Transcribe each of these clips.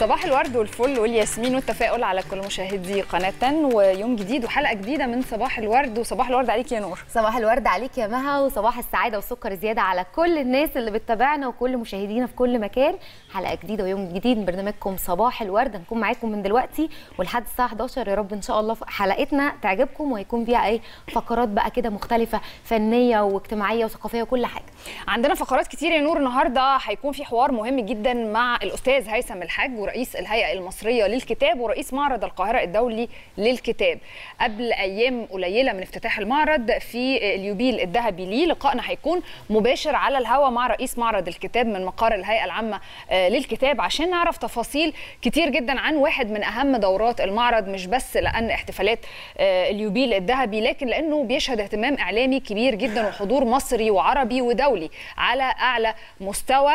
صباح الورد والفل والياسمين والتفاؤل على كل مشاهدي قناة ويوم جديد وحلقة جديدة من صباح الورد وصباح الورد عليك يا نور صباح الورد عليك يا مها وصباح السعادة والسكر زيادة على كل الناس اللي بتتابعنا وكل مشاهدينا في كل مكان حلقة جديدة ويوم جديد من برنامجكم صباح الورد هنكون معاكم من دلوقتي ولحد الساعة 11 يا رب إن شاء الله حلقتنا تعجبكم وهيكون فيها أي فقرات بقى كده مختلفة فنية واجتماعية وثقافية وكل حاجة عندنا فقرات كتير يا نور النهاردة هيكون في حوار مهم جدا مع الأستاذ هيثم الحاج ورئيس الهيئة المصرية للكتاب ورئيس معرض القاهرة الدولي للكتاب قبل أيام قليلة من افتتاح المعرض في اليوبيل الذهبي ليه لقائنا هيكون مباشر على الهوا مع رئيس معرض الكتاب من مقر الهيئة العامة للكتاب عشان نعرف تفاصيل كتير جدا عن واحد من أهم دورات المعرض مش بس لأن احتفالات اليوبيل الذهبي لكن لأنه بيشهد اهتمام إعلامي كبير جدا وحضور مصري وعربي ودولي على أعلى مستوى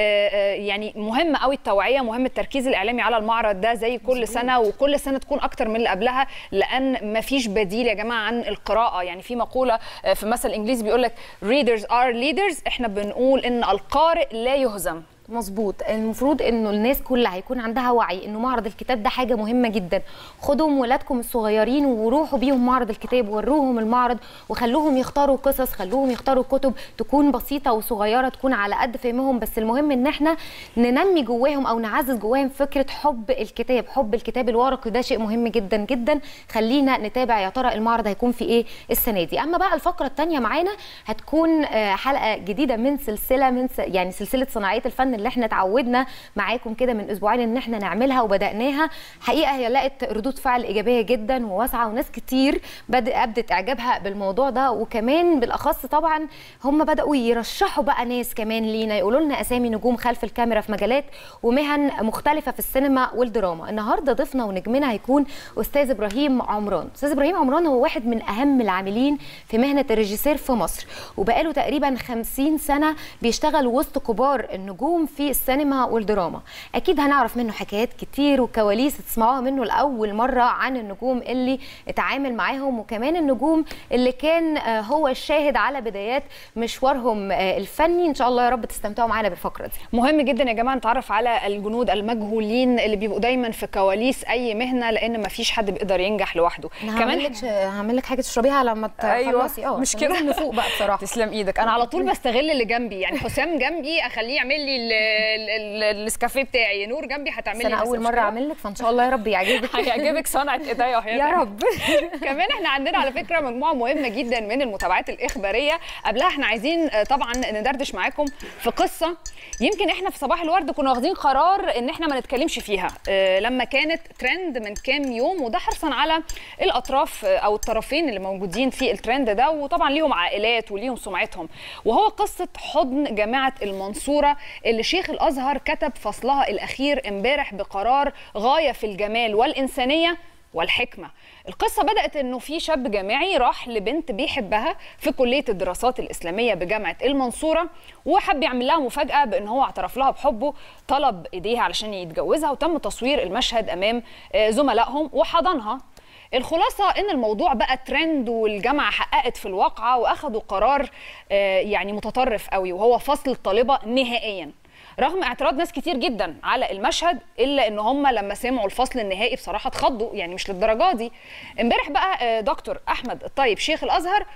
يعني مهم قوي التوعية مهم التركيز الإعلامي على المعرض ده زي كل سنة وكل سنة تكون أكتر من اللي قبلها لأن مفيش بديل يا جماعة عن القراءة يعني في مقولة في مثل إنجليزي بيقول لك readers are leaders احنا بنقول إن القارئ لا يهزم مظبوط المفروض انه الناس كلها هيكون عندها وعي انه معرض الكتاب ده حاجه مهمه جدا خدوا ولادكم الصغيرين وروحوا بيهم معرض الكتاب وروهم المعرض وخلوهم يختاروا قصص خلوهم يختاروا كتب تكون بسيطه وصغيره تكون على قد فهمهم بس المهم ان احنا ننمي جواهم او نعزز جواهم فكره حب الكتاب حب الكتاب الورقي ده شيء مهم جدا جدا خلينا نتابع يا ترى المعرض هيكون في ايه السنه دي اما بقى الفقره الثانيه معانا هتكون حلقه جديده من سلسله من س... يعني سلسله صناعيه الفن اللي احنا اتعودنا معاكم كده من اسبوعين ان احنا نعملها وبداناها حقيقه هي لقت ردود فعل ايجابيه جدا وواسعه وناس كتير بدأ ابدت اعجابها بالموضوع ده وكمان بالاخص طبعا هم بداوا يرشحوا بقى ناس كمان لينا يقولوا لنا اسامي نجوم خلف الكاميرا في مجالات ومهن مختلفه في السينما والدراما النهارده ضيفنا ونجمنا هيكون استاذ ابراهيم عمران استاذ ابراهيم عمران هو واحد من اهم العاملين في مهنه الريجيسير في مصر وبقاله تقريبا 50 سنه بيشتغل وسط كبار النجوم في السينما والدراما اكيد هنعرف منه حكايات كتير وكواليس تسمعوها منه لاول مره عن النجوم اللي اتعامل معاهم وكمان النجوم اللي كان هو الشاهد على بدايات مشوارهم الفني ان شاء الله يا رب تستمتعوا معانا بالفقره دي مهم جدا يا جماعه نتعرف على الجنود المجهولين اللي بيبقوا دايما في كواليس اي مهنه لان ما فيش حد بيقدر ينجح لوحده كمان لك هعمل لك حاجه تشربيها لما تخلصي أيوة. مش كده نفوق بقى بصراحه تسلم ايدك انا على طول بستغل اللي جنبي يعني حسام جنبي اخليه يعمل لي النسكافيه بتاعي نور جنبي هتعمل لي انا اول مره اعمل لك فان شاء الله يا رب يعجبك هيعجبك صنعه ايديا يا رب كمان احنا عندنا على فكره مجموعه مهمه جدا من المتابعات الاخباريه قبلها احنا عايزين طبعا ندردش معاكم في قصه يمكن احنا في صباح الورد كنا واخدين قرار ان احنا ما نتكلمش فيها لما كانت ترند من كام يوم وده حرصا على الاطراف او الطرفين اللي موجودين في الترند ده وطبعا ليهم عائلات وليهم سمعتهم وهو قصه حضن جامعه المنصوره اللي شيخ الازهر كتب فصلها الاخير امبارح بقرار غايه في الجمال والانسانيه والحكمه القصه بدات انه في شاب جامعي راح لبنت بيحبها في كليه الدراسات الاسلاميه بجامعه المنصوره وحب يعمل لها مفاجاه بان هو اعترف لها بحبه طلب ايديها علشان يتجوزها وتم تصوير المشهد امام زملائهم وحضنها الخلاصة إن الموضوع بقى ترند والجامعة حققت في الواقعة وأخدوا قرار يعني متطرف قوي وهو فصل الطالبة نهائياً رغم اعتراض ناس كتير جدا على المشهد الا ان هم لما سمعوا الفصل النهائي بصراحه اتخضوا يعني مش للدرجه دي امبارح بقى دكتور احمد الطيب شيخ الازهر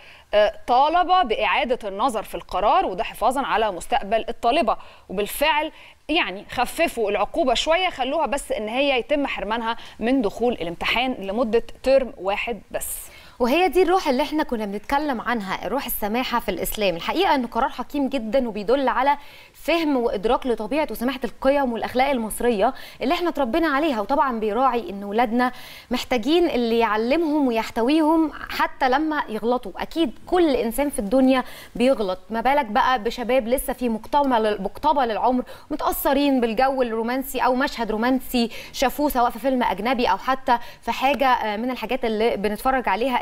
طالب باعاده النظر في القرار وده حفاظا على مستقبل الطالبه وبالفعل يعني خففوا العقوبه شويه خلوها بس ان هي يتم حرمانها من دخول الامتحان لمده ترم واحد بس وهي دي الروح اللي احنا كنا بنتكلم عنها روح السماحه في الاسلام الحقيقه انه قرار حكيم جدا وبيدل على فهم وادراك لطبيعه وسماحه القيم والاخلاق المصريه اللي احنا اتربينا عليها وطبعا بيراعي ان ولادنا محتاجين اللي يعلمهم ويحتويهم حتى لما يغلطوا اكيد كل انسان في الدنيا بيغلط ما بالك بقى بشباب لسه في مقتبل مقتبل العمر متاثرين بالجو الرومانسي او مشهد رومانسي شافوه سواء في فيلم اجنبي او حتى في حاجه من الحاجات اللي بنتفرج عليها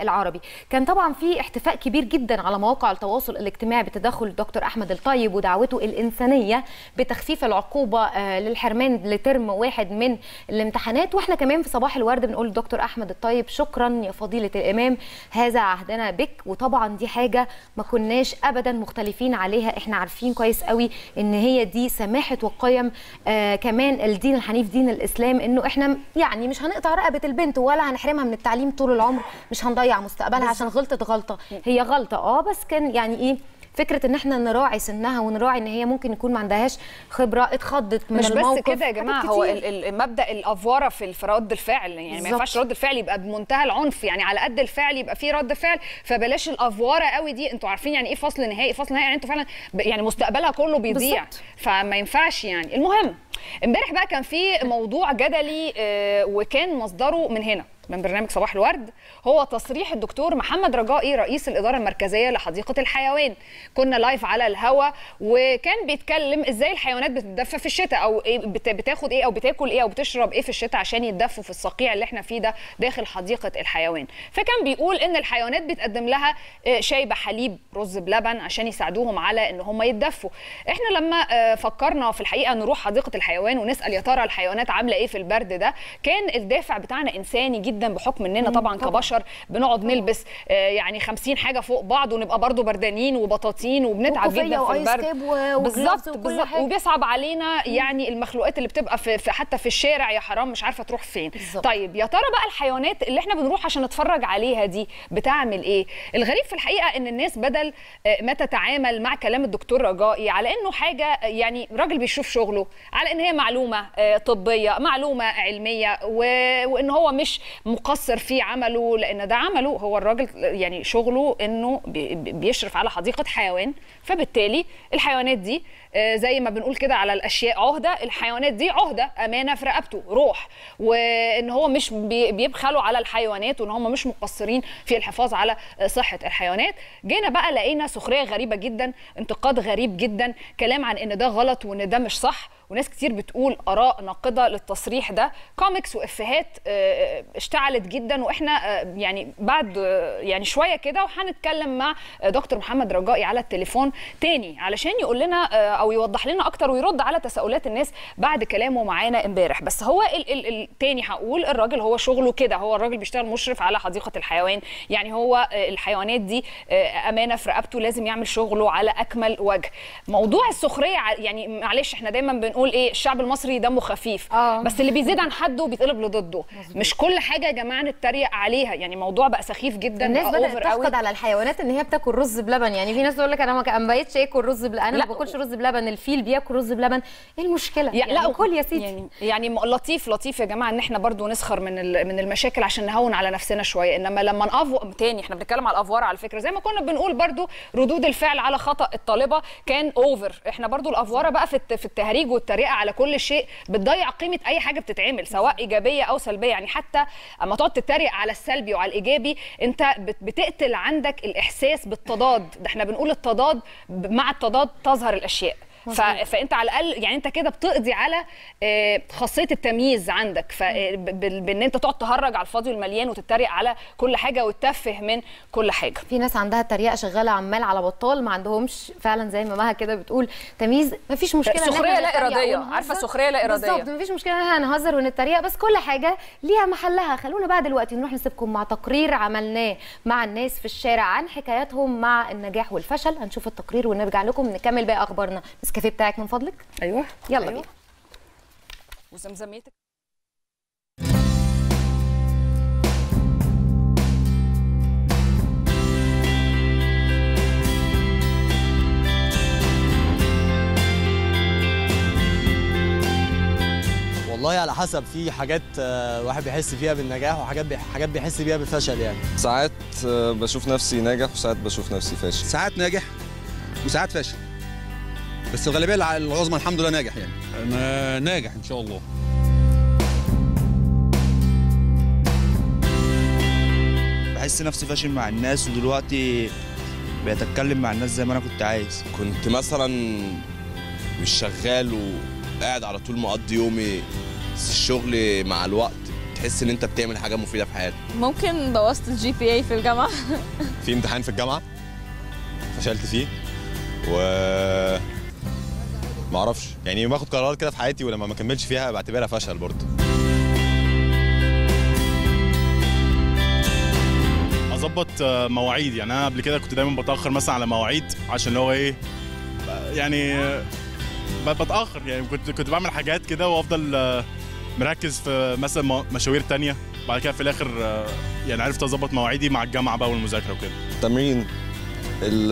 العربي كان طبعا في احتفاء كبير جدا على مواقع التواصل الاجتماعي بتدخل الدكتور احمد الطيب ودعوته الانسانيه بتخفيف العقوبه آه، للحرمان لترم واحد من الامتحانات واحنا كمان في صباح الورد بنقول للدكتور احمد الطيب شكرا يا فضيله الامام هذا عهدنا بك وطبعا دي حاجه ما كناش ابدا مختلفين عليها احنا عارفين كويس قوي ان هي دي سماحه وقيم آه كمان الدين الحنيف دين الاسلام انه احنا يعني مش هنقطع رقبه البنت ولا هنحرمها من التعليم طول العمر مش هنضيع مستقبلها عشان غلطت غلطه هي غلطه اه بس كان يعني ايه فكره ان احنا نراعي سنها ونراعي ان هي ممكن يكون ما عندهاش خبره اتخضت من مش الموقف بس كده يا جماعه حاجات هو كتير. ال- ال- مبدا الافوره في في رد الفعل يعني ما بالظبط. ينفعش رد الفعل يبقى بمنتهى العنف يعني على قد الفعل يبقى فيه رد فعل فبلاش الافوره قوي دي انتوا عارفين يعني ايه فصل نهائي فصل نهائي يعني انتوا فعلا ب- يعني مستقبلها كله بيضيع بالظبط. فما ينفعش يعني المهم امبارح بقى كان في موضوع جدلي آه، وكان مصدره من هنا من برنامج صباح الورد هو تصريح الدكتور محمد رجائي رئيس الإدارة المركزية لحديقة الحيوان كنا لايف على الهوا وكان بيتكلم ازاي الحيوانات بتتدفى في الشتاء او إيه بت- بتاخد ايه او بتاكل ايه او بتشرب ايه في الشتاء عشان يتدفوا في الصقيع اللي احنا فيه ده داخل حديقة الحيوان فكان بيقول ان الحيوانات بتقدم لها آه، شاي بحليب رز بلبن عشان يساعدوهم على ان هم يتدفوا احنا لما آه، فكرنا في الحقيقة نروح حديقة الحيوان ونسأل يا ترى الحيوانات عاملة ايه في البرد ده كان الدافع بتاعنا انساني جدا بحكم اننا طبعا طبعاً. كبشر بنقعد نلبس آه، يعني 50 حاجة فوق بعض ونبقى برضو بردانين وبطاطين وبنتعب وكوفية جدا في وآيس البرد كاب و- وجلافز بالظبط وكل بالظبط حاجة. وبيصعب علينا يعني المخلوقات اللي بتبقى في, في حتى في الشارع يا حرام مش عارفه تروح فين بالظبط. طيب يا ترى بقى الحيوانات اللي احنا بنروح عشان نتفرج عليها دي بتعمل ايه الغريب في الحقيقه ان الناس بدل آه، ما تتعامل مع كلام الدكتور رجائي على انه حاجه آه، يعني راجل بيشوف شغله على ان هي معلومه آه، طبيه معلومه علميه و- وان هو مش مقصر في عمله لان ده عمله هو الراجل يعني شغله انه بي- بي- بيشرف على حديقه حيوان فبالتالي الحيوانات دي آه، زي ما بنقول كده على الاشياء عهده الحيوانات دي عهده امانه في رقبته روح وان هو مش بي- بيبخلوا على الحيوانات وان هم مش مقصرين في الحفاظ على آه، صحه الحيوانات جينا بقى لقينا سخريه غريبه جدا انتقاد غريب جدا كلام عن ان ده غلط وان ده مش صح وناس كتير بتقول اراء ناقده للتصريح ده كوميكس وافيهات آه، اشتعلت جدا واحنا آه، يعني بعد آه، يعني شويه كده وهنتكلم مع آه، دكتور محمد رجائي على التليفون تاني علشان يقول لنا آه، او يوضح لنا اكتر ويرد على تساؤلات الناس بعد كلامه معانا امبارح بس هو ال ال التاني هقول الراجل هو شغله كده هو الراجل بيشتغل مشرف على حديقه الحيوان يعني هو آه، الحيوانات دي آه، امانه في رقبته لازم يعمل شغله على اكمل وجه موضوع السخريه ع- يعني معلش احنا دايما بنقول ايه الشعب المصري دمه خفيف آه. بس اللي بيزيد عن حده بيتقلب لضده مش كل حاجه يا جماعه نتريق عليها يعني موضوع بقى سخيف جدا الناس بقى بدات over قوي. تحقد على الحيوانات ان هي بتاكل رز بلبن يعني في ناس تقول لك انا ما كان- ما بقتش اكل رز بلبن انا لا. ما باكلش رز بلبن الفيل بياكل رز بلبن ايه المشكله يا لا كل يا سيدي يعني يعني م- لطيف لطيف يا جماعه ان احنا برضو نسخر من ال- من المشاكل عشان نهون على نفسنا شويه انما لما نافو تاني احنا بنتكلم على الافوار على فكره زي ما كنا بنقول برضو ردود الفعل على خطا الطالبه كان اوفر احنا برضو الافواره بقى في الت- في التهريج والتريقه على كل شيء بتضيع قيمه اي حاجه بتتعمل سواء ايجابيه او سلبيه يعني حتى اما تقعد تتريق على السلبي وعلى الايجابي انت بت- بتقتل عندك الاحساس بالتضاد ده احنا بنقول التضاد ب- مع التضاد تظهر الاشياء ف... فانت على الاقل يعني انت كده بتقضي على آه، خاصيه التمييز عندك ف... ب- ب- بان انت تقعد تهرج على الفاضي والمليان وتتريق على كل حاجه وتتفه من كل حاجه في ناس عندها تريقه شغاله عمال على بطال ما عندهمش فعلا زي ما مها كده بتقول تمييز ما فيش مشكله إن سخرية إحنا لا نتريق إرادية. ونهزر. عارفة سخرية لا إرادية. بالظبط ما فيش مشكله ان احنا نهزر ونتريق بس كل حاجه ليها محلها خلونا بقى دلوقتي نروح نسيبكم مع تقرير عملناه مع الناس في الشارع عن حكاياتهم مع النجاح والفشل هنشوف التقرير ونرجع لكم نكمل باقي اخبارنا النسكافيه بتاعك من فضلك ايوه يلا بينا وزمزميتك والله على حسب في حاجات آه، الواحد بيحس فيها بالنجاح وحاجات بي- حاجات بيحس بيها بالفشل يعني ساعات آه، بشوف نفسي ناجح وساعات بشوف نفسي فاشل ساعات ناجح وساعات فاشل بس الغالبيه الع- العظمى الحمد لله ناجح يعني انا ناجح ان شاء الله بحس نفسي فاشل مع الناس ودلوقتي بقيت اتكلم مع الناس زي ما انا كنت عايز كنت مثلا مش شغال وقاعد على طول مقضي يومي بس الشغل مع الوقت تحس تحس ان انت بتعمل حاجه مفيده في حياتك ممكن بوظت الجي بي اي في الجامعه في امتحان في الجامعه فشلت فيه و ما اعرفش يعني باخد قرارات كده في حياتي ولما ما كملش فيها بعتبرها فشل برضه اظبط آه، مواعيد يعني انا قبل كده كنت دايما بتاخر مثلا على مواعيد عشان اللي هو ايه ب- يعني آه، ب- بتاخر يعني كنت كنت بعمل حاجات كده وافضل آه، مركز في مثلا م- مشاوير تانية بعد كده في الاخر آه، يعني عرفت اظبط مواعيدي مع الجامعه بقى والمذاكره وكده التمرين ال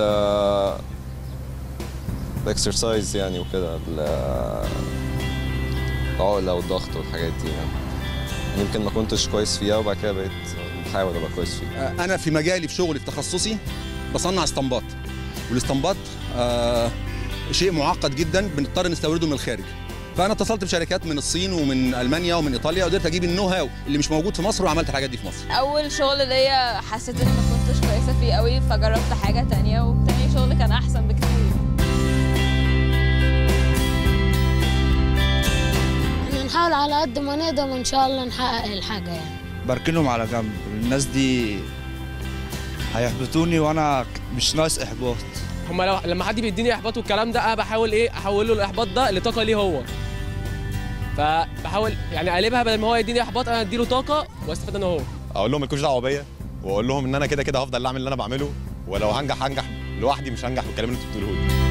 الاكسرسايز يعني وكده ال- العقلة والضغط والحاجات دي يعني يمكن ما كنتش كويس فيها وبعد كده بقيت بحاول ابقى كويس فيها انا في مجالي في شغلي في تخصصي بصنع اسطمبات والاسطمبات آه شيء معقد جدا بنضطر نستورده من الخارج فانا اتصلت بشركات من الصين ومن المانيا ومن ايطاليا وقدرت اجيب النو هاو اللي مش موجود في مصر وعملت الحاجات دي في مصر اول شغل ليا حسيت اني ما كنتش كويسه فيه قوي فجربت حاجه تانية وتاني شغل كان احسن بكتير احنا نحاول على قد ما نقدر وان شاء الله نحقق الحاجه يعني بركنهم على جنب الناس دي هيحبطوني وانا مش ناقص احباط هما لو لما حد بيديني احباط والكلام ده انا بحاول ايه احول له الاحباط ده لطاقه ليه هو فبحاول يعني اقلبها بدل ما هو يديني احباط انا اديله طاقه واستفاد انا هو اقول لهم مالكوش دعوه بيا واقول لهم ان انا كده كده هفضل اعمل اللي انا بعمله ولو هنجح هنجح لوحدي مش هنجح بالكلام اللي انتوا بتقولوه لي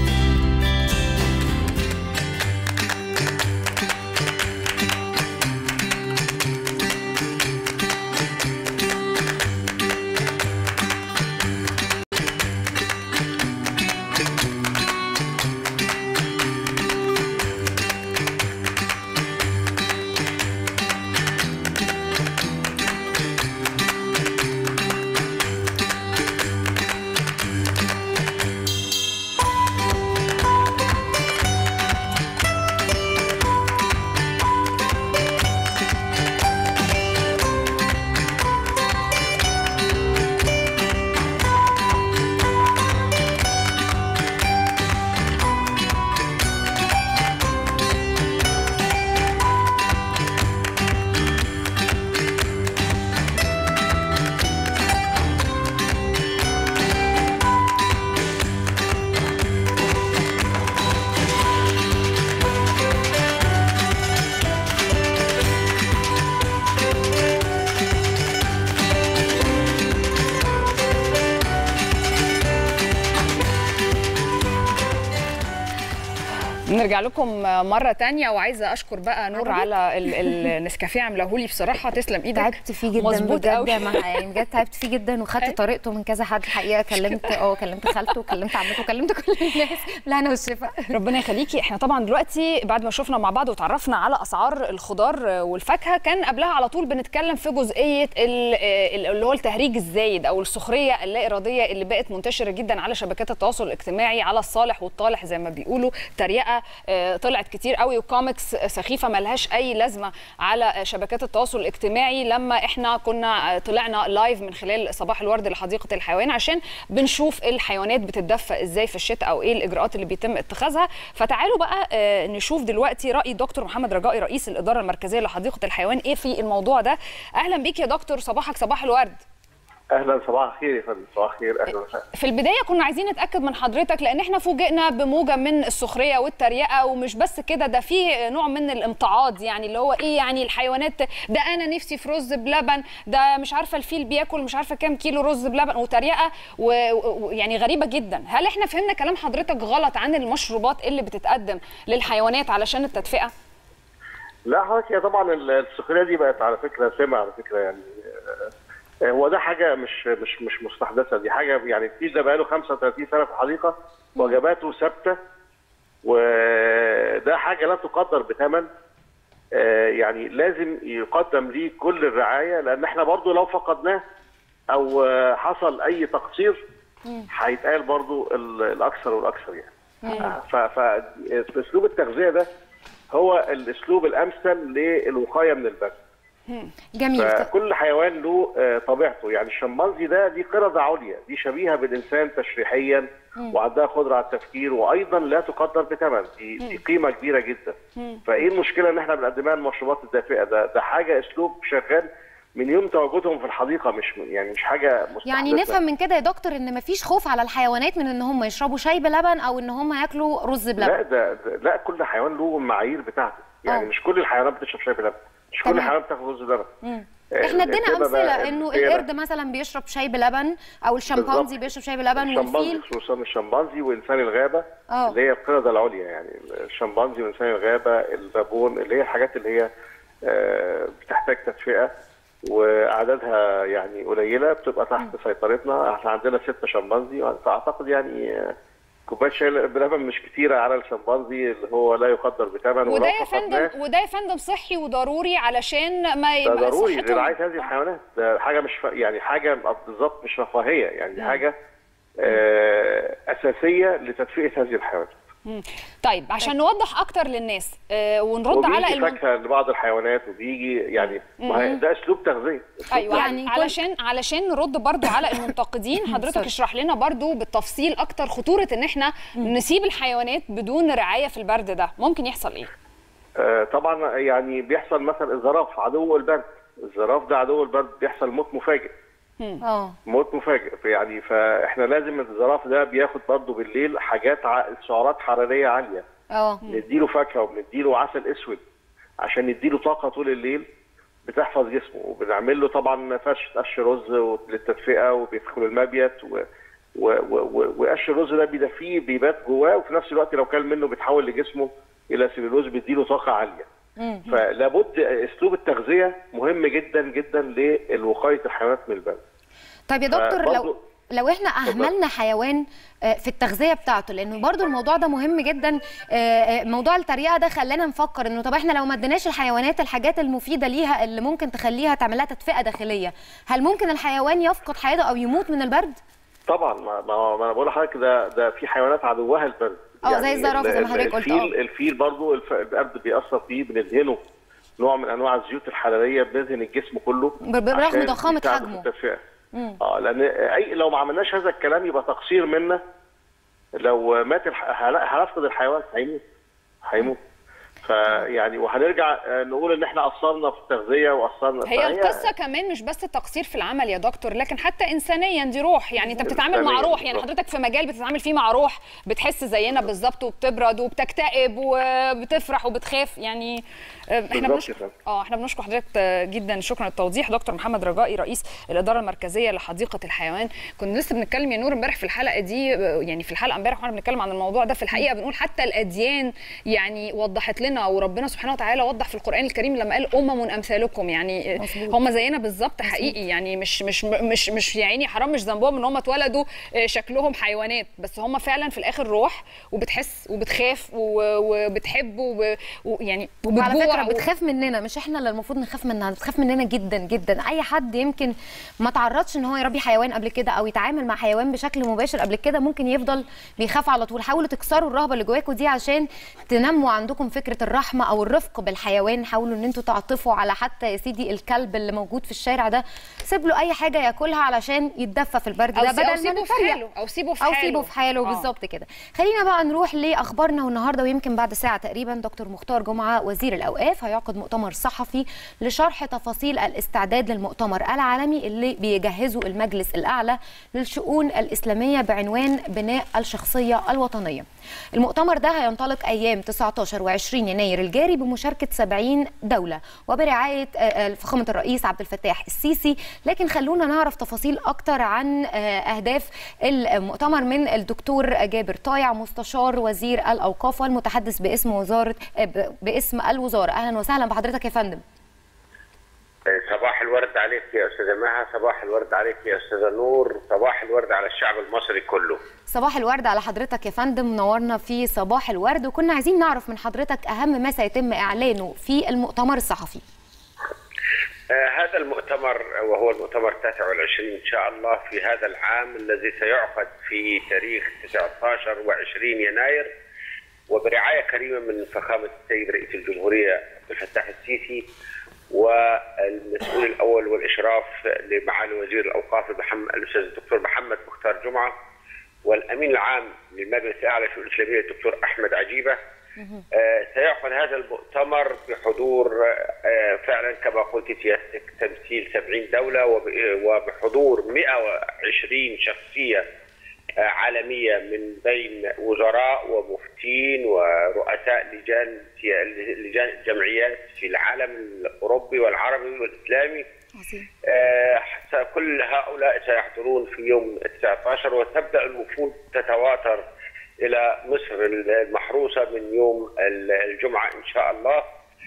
نرجع لكم مرة تانية وعايزة أشكر بقى نور على ال- ال- النسكافيه عاملاه لي بصراحة تسلم إيدك تعبت فيه جدا مظبوط بجد قوي. مع يعني بجد تعبت فيه جدا وخدت طريقته من كذا حد الحقيقه كلمت اه كلمت خالته وكلمت عمته وكلمت كل الناس بالهنا والشفا ربنا يخليكي احنا طبعا دلوقتي بعد ما شفنا مع بعض وتعرفنا على اسعار الخضار والفاكهه كان قبلها على طول بنتكلم في جزئيه ال- ال- اللي هو التهريج الزايد او السخريه اللا اراديه اللي بقت منتشره جدا على شبكات التواصل الاجتماعي على الصالح والطالح زي ما بيقولوا تريقه آه، طلعت كتير قوي وكوميكس سخيفه ملهاش اي لازمه على شبكات التواصل الاجتماعي لما احنا كنا آه، طلعنا لايف من خلال صباح الورد لحديقه الحيوان عشان بنشوف الحيوانات بتتدفى ازاي في الشتاء او ايه الاجراءات اللي بيتم اتخاذها فتعالوا بقى آه، نشوف دلوقتي راي دكتور محمد رجائي رئيس الاداره المركزيه لحديقه الحيوان ايه في الموضوع ده اهلا بيك يا دكتور صباحك صباح الورد اهلا صباح الخير يا فندم صباح الخير اهلا وسهلا في البدايه كنا عايزين نتاكد من حضرتك لان احنا فوجئنا بموجه من السخريه والتريقه ومش بس كده ده في نوع من الامتعاض يعني اللي هو ايه يعني الحيوانات ده انا نفسي في رز بلبن ده مش عارفه الفيل بياكل مش عارفه كام كيلو رز بلبن وتريقه ويعني غريبه جدا هل احنا فهمنا كلام حضرتك غلط عن المشروبات اللي بتتقدم للحيوانات علشان التدفئه لا حضرتك هي طبعا السخريه دي بقت على فكره سمه على فكره يعني آه، هو ده حاجه مش مش مش مستحدثه دي حاجه يعني في ده بقاله 35 سنه في الحديقه وجباته ثابته وده حاجه لا تقدر بثمن آه، يعني لازم يقدم ليه كل الرعايه لان احنا برضو لو فقدناه او آه، حصل اي تقصير هيتقال برضو ال- الاكثر والاكثر يعني ف- فاسلوب التغذيه ده هو الاسلوب الامثل للوقايه من البرد جميل فكل حيوان له آه، طبيعته يعني الشمبانزي ده دي قردة عليا دي شبيهة بالإنسان تشريحيا مم. وعندها قدرة على التفكير وأيضا لا تقدر بثمن دي, دي قيمة كبيرة جدا فإيه المشكلة إن إحنا بنقدمها المشروبات الدافئة ده ده حاجة أسلوب شغال من يوم تواجدهم في الحديقة مش يعني مش حاجة مستحدثة يعني نفهم من كده يا دكتور ان مفيش خوف على الحيوانات من ان هم يشربوا شاي بلبن او ان هم ياكلوا رز لا بلبن ده, ده لا كل حيوان له المعايير بتاعته يعني آه. مش كل الحيوانات بتشرب شاي بلبن مش كل تمام. الحيوانات بتاخد رز بلبن مم. آه، احنا ادينا الكبة امثله بقى انه هي القرد مثلا بيشرب شاي بلبن او الشمبانزي بالظبط. بيشرب شاي بلبن الشمبانزي والفيل خصوصا الشمبانزي وانسان الغابه اه. اللي هي القرده العليا يعني الشمبانزي وانسان الغابه البابون اللي هي الحاجات اللي هي آه، بتحتاج تدفئه واعدادها يعني قليله بتبقى تحت سيطرتنا احنا عندنا ستة شمبانزي فاعتقد يعني آه، كوبايه شاي بلبن مش كتيره على الشمبانزي اللي هو لا يقدر بثمن وده ولو يا فقدناه فندم وده يا فندم صحي وضروري علشان ما ده يبقى ضروري صحتهم لرعايه هذه الحيوانات ده حاجه مش ف... يعني حاجه بالظبط مش رفاهيه يعني دي حاجه آه اساسيه لتدفئه هذه الحيوانات مم. طيب عشان نوضح اكتر للناس آه ونرد على وبيجي المن... فاكهه لبعض الحيوانات وبيجي يعني ما هي- مم. ده اسلوب تغذيه أسلوب ايوه يعني علشان علشان نرد برضو على المنتقدين حضرتك سوري. اشرح لنا برضو بالتفصيل اكتر خطوره ان احنا نسيب الحيوانات بدون رعايه في البرد ده ممكن يحصل ايه آه طبعا يعني بيحصل مثلا الزراف عدو البرد الزراف ده عدو البرد بيحصل موت مفاجئ اه موت مفاجئ يعني فاحنا لازم الزراف ده بياخد برضه بالليل حاجات ع... سعرات حراريه عاليه اه نديله فاكهه وبنديله عسل اسود عشان نديله طاقه طول الليل بتحفظ جسمه وبنعمل له طبعا فرش قش رز للتدفئه وبيدخل المبيت و... و... و... و... وقش الرز ده بيدفيه بيبات جواه وفي نفس الوقت لو كل منه بيتحول لجسمه الى سليلوز بيديله طاقه عاليه فلابد اسلوب التغذيه مهم جدا جدا لوقايه الحيوانات من البرد طيب يا دكتور لو فبرضو- لو احنا اهملنا حيوان آه، في التغذيه بتاعته لانه برضو الموضوع ده مهم جدا آه، آه، موضوع التريقه ده خلانا نفكر انه طب احنا لو ما اديناش الحيوانات الحاجات المفيده ليها اللي ممكن تخليها تعمل لها تدفئه داخليه هل ممكن الحيوان يفقد حياته او يموت من البرد طبعا ما, ما, ما انا بقول لحضرتك ده ده في حيوانات عدوها البرد اه، زي الزرافة زي ما حضرتك قلت، الفيل الفيل برضه الف- البرد بيأثر فيه بندهنه نوع من انواع الزيوت الحراريه بندهن الجسم كله ب- برغم عشان ضخامة يساعده في حجمه. التدفئة. مم. اه لان اي لو ما عملناش هذا الكلام يبقى تقصير منا لو مات الح... هن- هنفقد الحيوان هيموت هيموت فيعني وهنرجع آه، نقول ان احنا قصرنا في التغذيه وقصرنا هي فهي- القصه كمان مش بس تقصير في العمل يا دكتور لكن حتى انسانيا دي روح يعني انت بتتعامل مع إنسانياً روح يعني بالظبط. حضرتك في مجال بتتعامل فيه مع روح بتحس زينا بالظبط وبتبرد وبتكتئب وبتفرح وبتخاف يعني آه، احنا بالظبط بنشكر كده. اه احنا بنشكر حضرتك آه، جدا شكرا للتوضيح دكتور محمد رجائي رئيس الاداره المركزيه لحديقه الحيوان كنا لسه بنتكلم يا نور امبارح في الحلقه دي آه، يعني في الحلقه امبارح واحنا بنتكلم عن الموضوع ده في الحقيقه بنقول حتى الاديان يعني وضحت لنا وربنا سبحانه وتعالى وضح في القران الكريم لما قال امم امثالكم يعني مظبوط. هم زينا بالظبط حقيقي يعني مش مش مش مش يا عيني حرام مش ذنبهم ان هم اتولدوا آه، شكلهم حيوانات بس هم فعلا في الاخر روح وبتحس وبتخاف و- وبتحب وب- ويعني وعلى وبتجوع فكره بتخاف مننا مش احنا اللي المفروض نخاف منها بتخاف مننا جدا جدا اي حد يمكن ما تعرضش ان هو يربي حيوان قبل كده او يتعامل مع حيوان بشكل مباشر قبل كده ممكن يفضل بيخاف على طول حاولوا تكسروا الرهبه اللي جواكم دي عشان تنموا عندكم فكره الرحمه او الرفق بالحيوان حاولوا ان انتوا تعطفوا على حتى يا سيدي الكلب اللي موجود في الشارع ده سيب له اي حاجه ياكلها علشان يتدفى في البرد أو ده سي- أو بدل ما سيبه في نتريق. حاله، أو سيبه في او حاله. سيبه في حاله آه. بالظبط كده خلينا بقى نروح لاخبارنا والنهارده ويمكن بعد ساعه تقريبا دكتور مختار جمعه وزير الاوقاف هيعقد مؤتمر صحفي لشرح تفاصيل الاستعداد للمؤتمر العالمي اللي بيجهزه المجلس الاعلى للشؤون الاسلاميه بعنوان بناء الشخصيه الوطنيه المؤتمر ده هينطلق ايام 19 و20 يناير الجاري بمشاركه 70 دوله وبرعايه آه، آه، فخامه الرئيس عبد الفتاح السيسي لكن خلونا نعرف تفاصيل اكتر عن آه، اهداف المؤتمر من الدكتور جابر طايع مستشار وزير الاوقاف والمتحدث باسم وزاره آه، ب- باسم الوزاره اهلا وسهلا بحضرتك يا فندم صباح الورد عليك يا استاذه مها صباح الورد عليك يا استاذه نور صباح الورد على الشعب المصري كله صباح الورد على حضرتك يا فندم منورنا في صباح الورد وكنا عايزين نعرف من حضرتك اهم ما سيتم اعلانه في المؤتمر الصحفي آه هذا المؤتمر وهو المؤتمر 29 ان شاء الله في هذا العام الذي سيعقد في تاريخ 19 و20 يناير وبرعايه كريمه من فخامه السيد رئيس الجمهوريه عبد الفتاح السيسي والمسؤول الاول والاشراف لمعالي وزير الاوقاف محمد الاستاذ الدكتور محمد مختار جمعه والامين العام للمجلس الاعلى للشؤون الاسلاميه الدكتور احمد عجيبه آه، سيعقد هذا المؤتمر بحضور آه، فعلا كما قلت سيادتك تمثيل 70 دوله وب- وبحضور 120 شخصيه آه، عالميه من بين وزراء ومفتين ورؤساء لجان سيا- لجان جمعيات في العالم الاوروبي والعربي والاسلامي آه، س- كل هؤلاء سيحضرون في يوم 19 وتبدا الوفود تتواتر الى مصر المحروسه من يوم ال- الجمعه ان شاء الله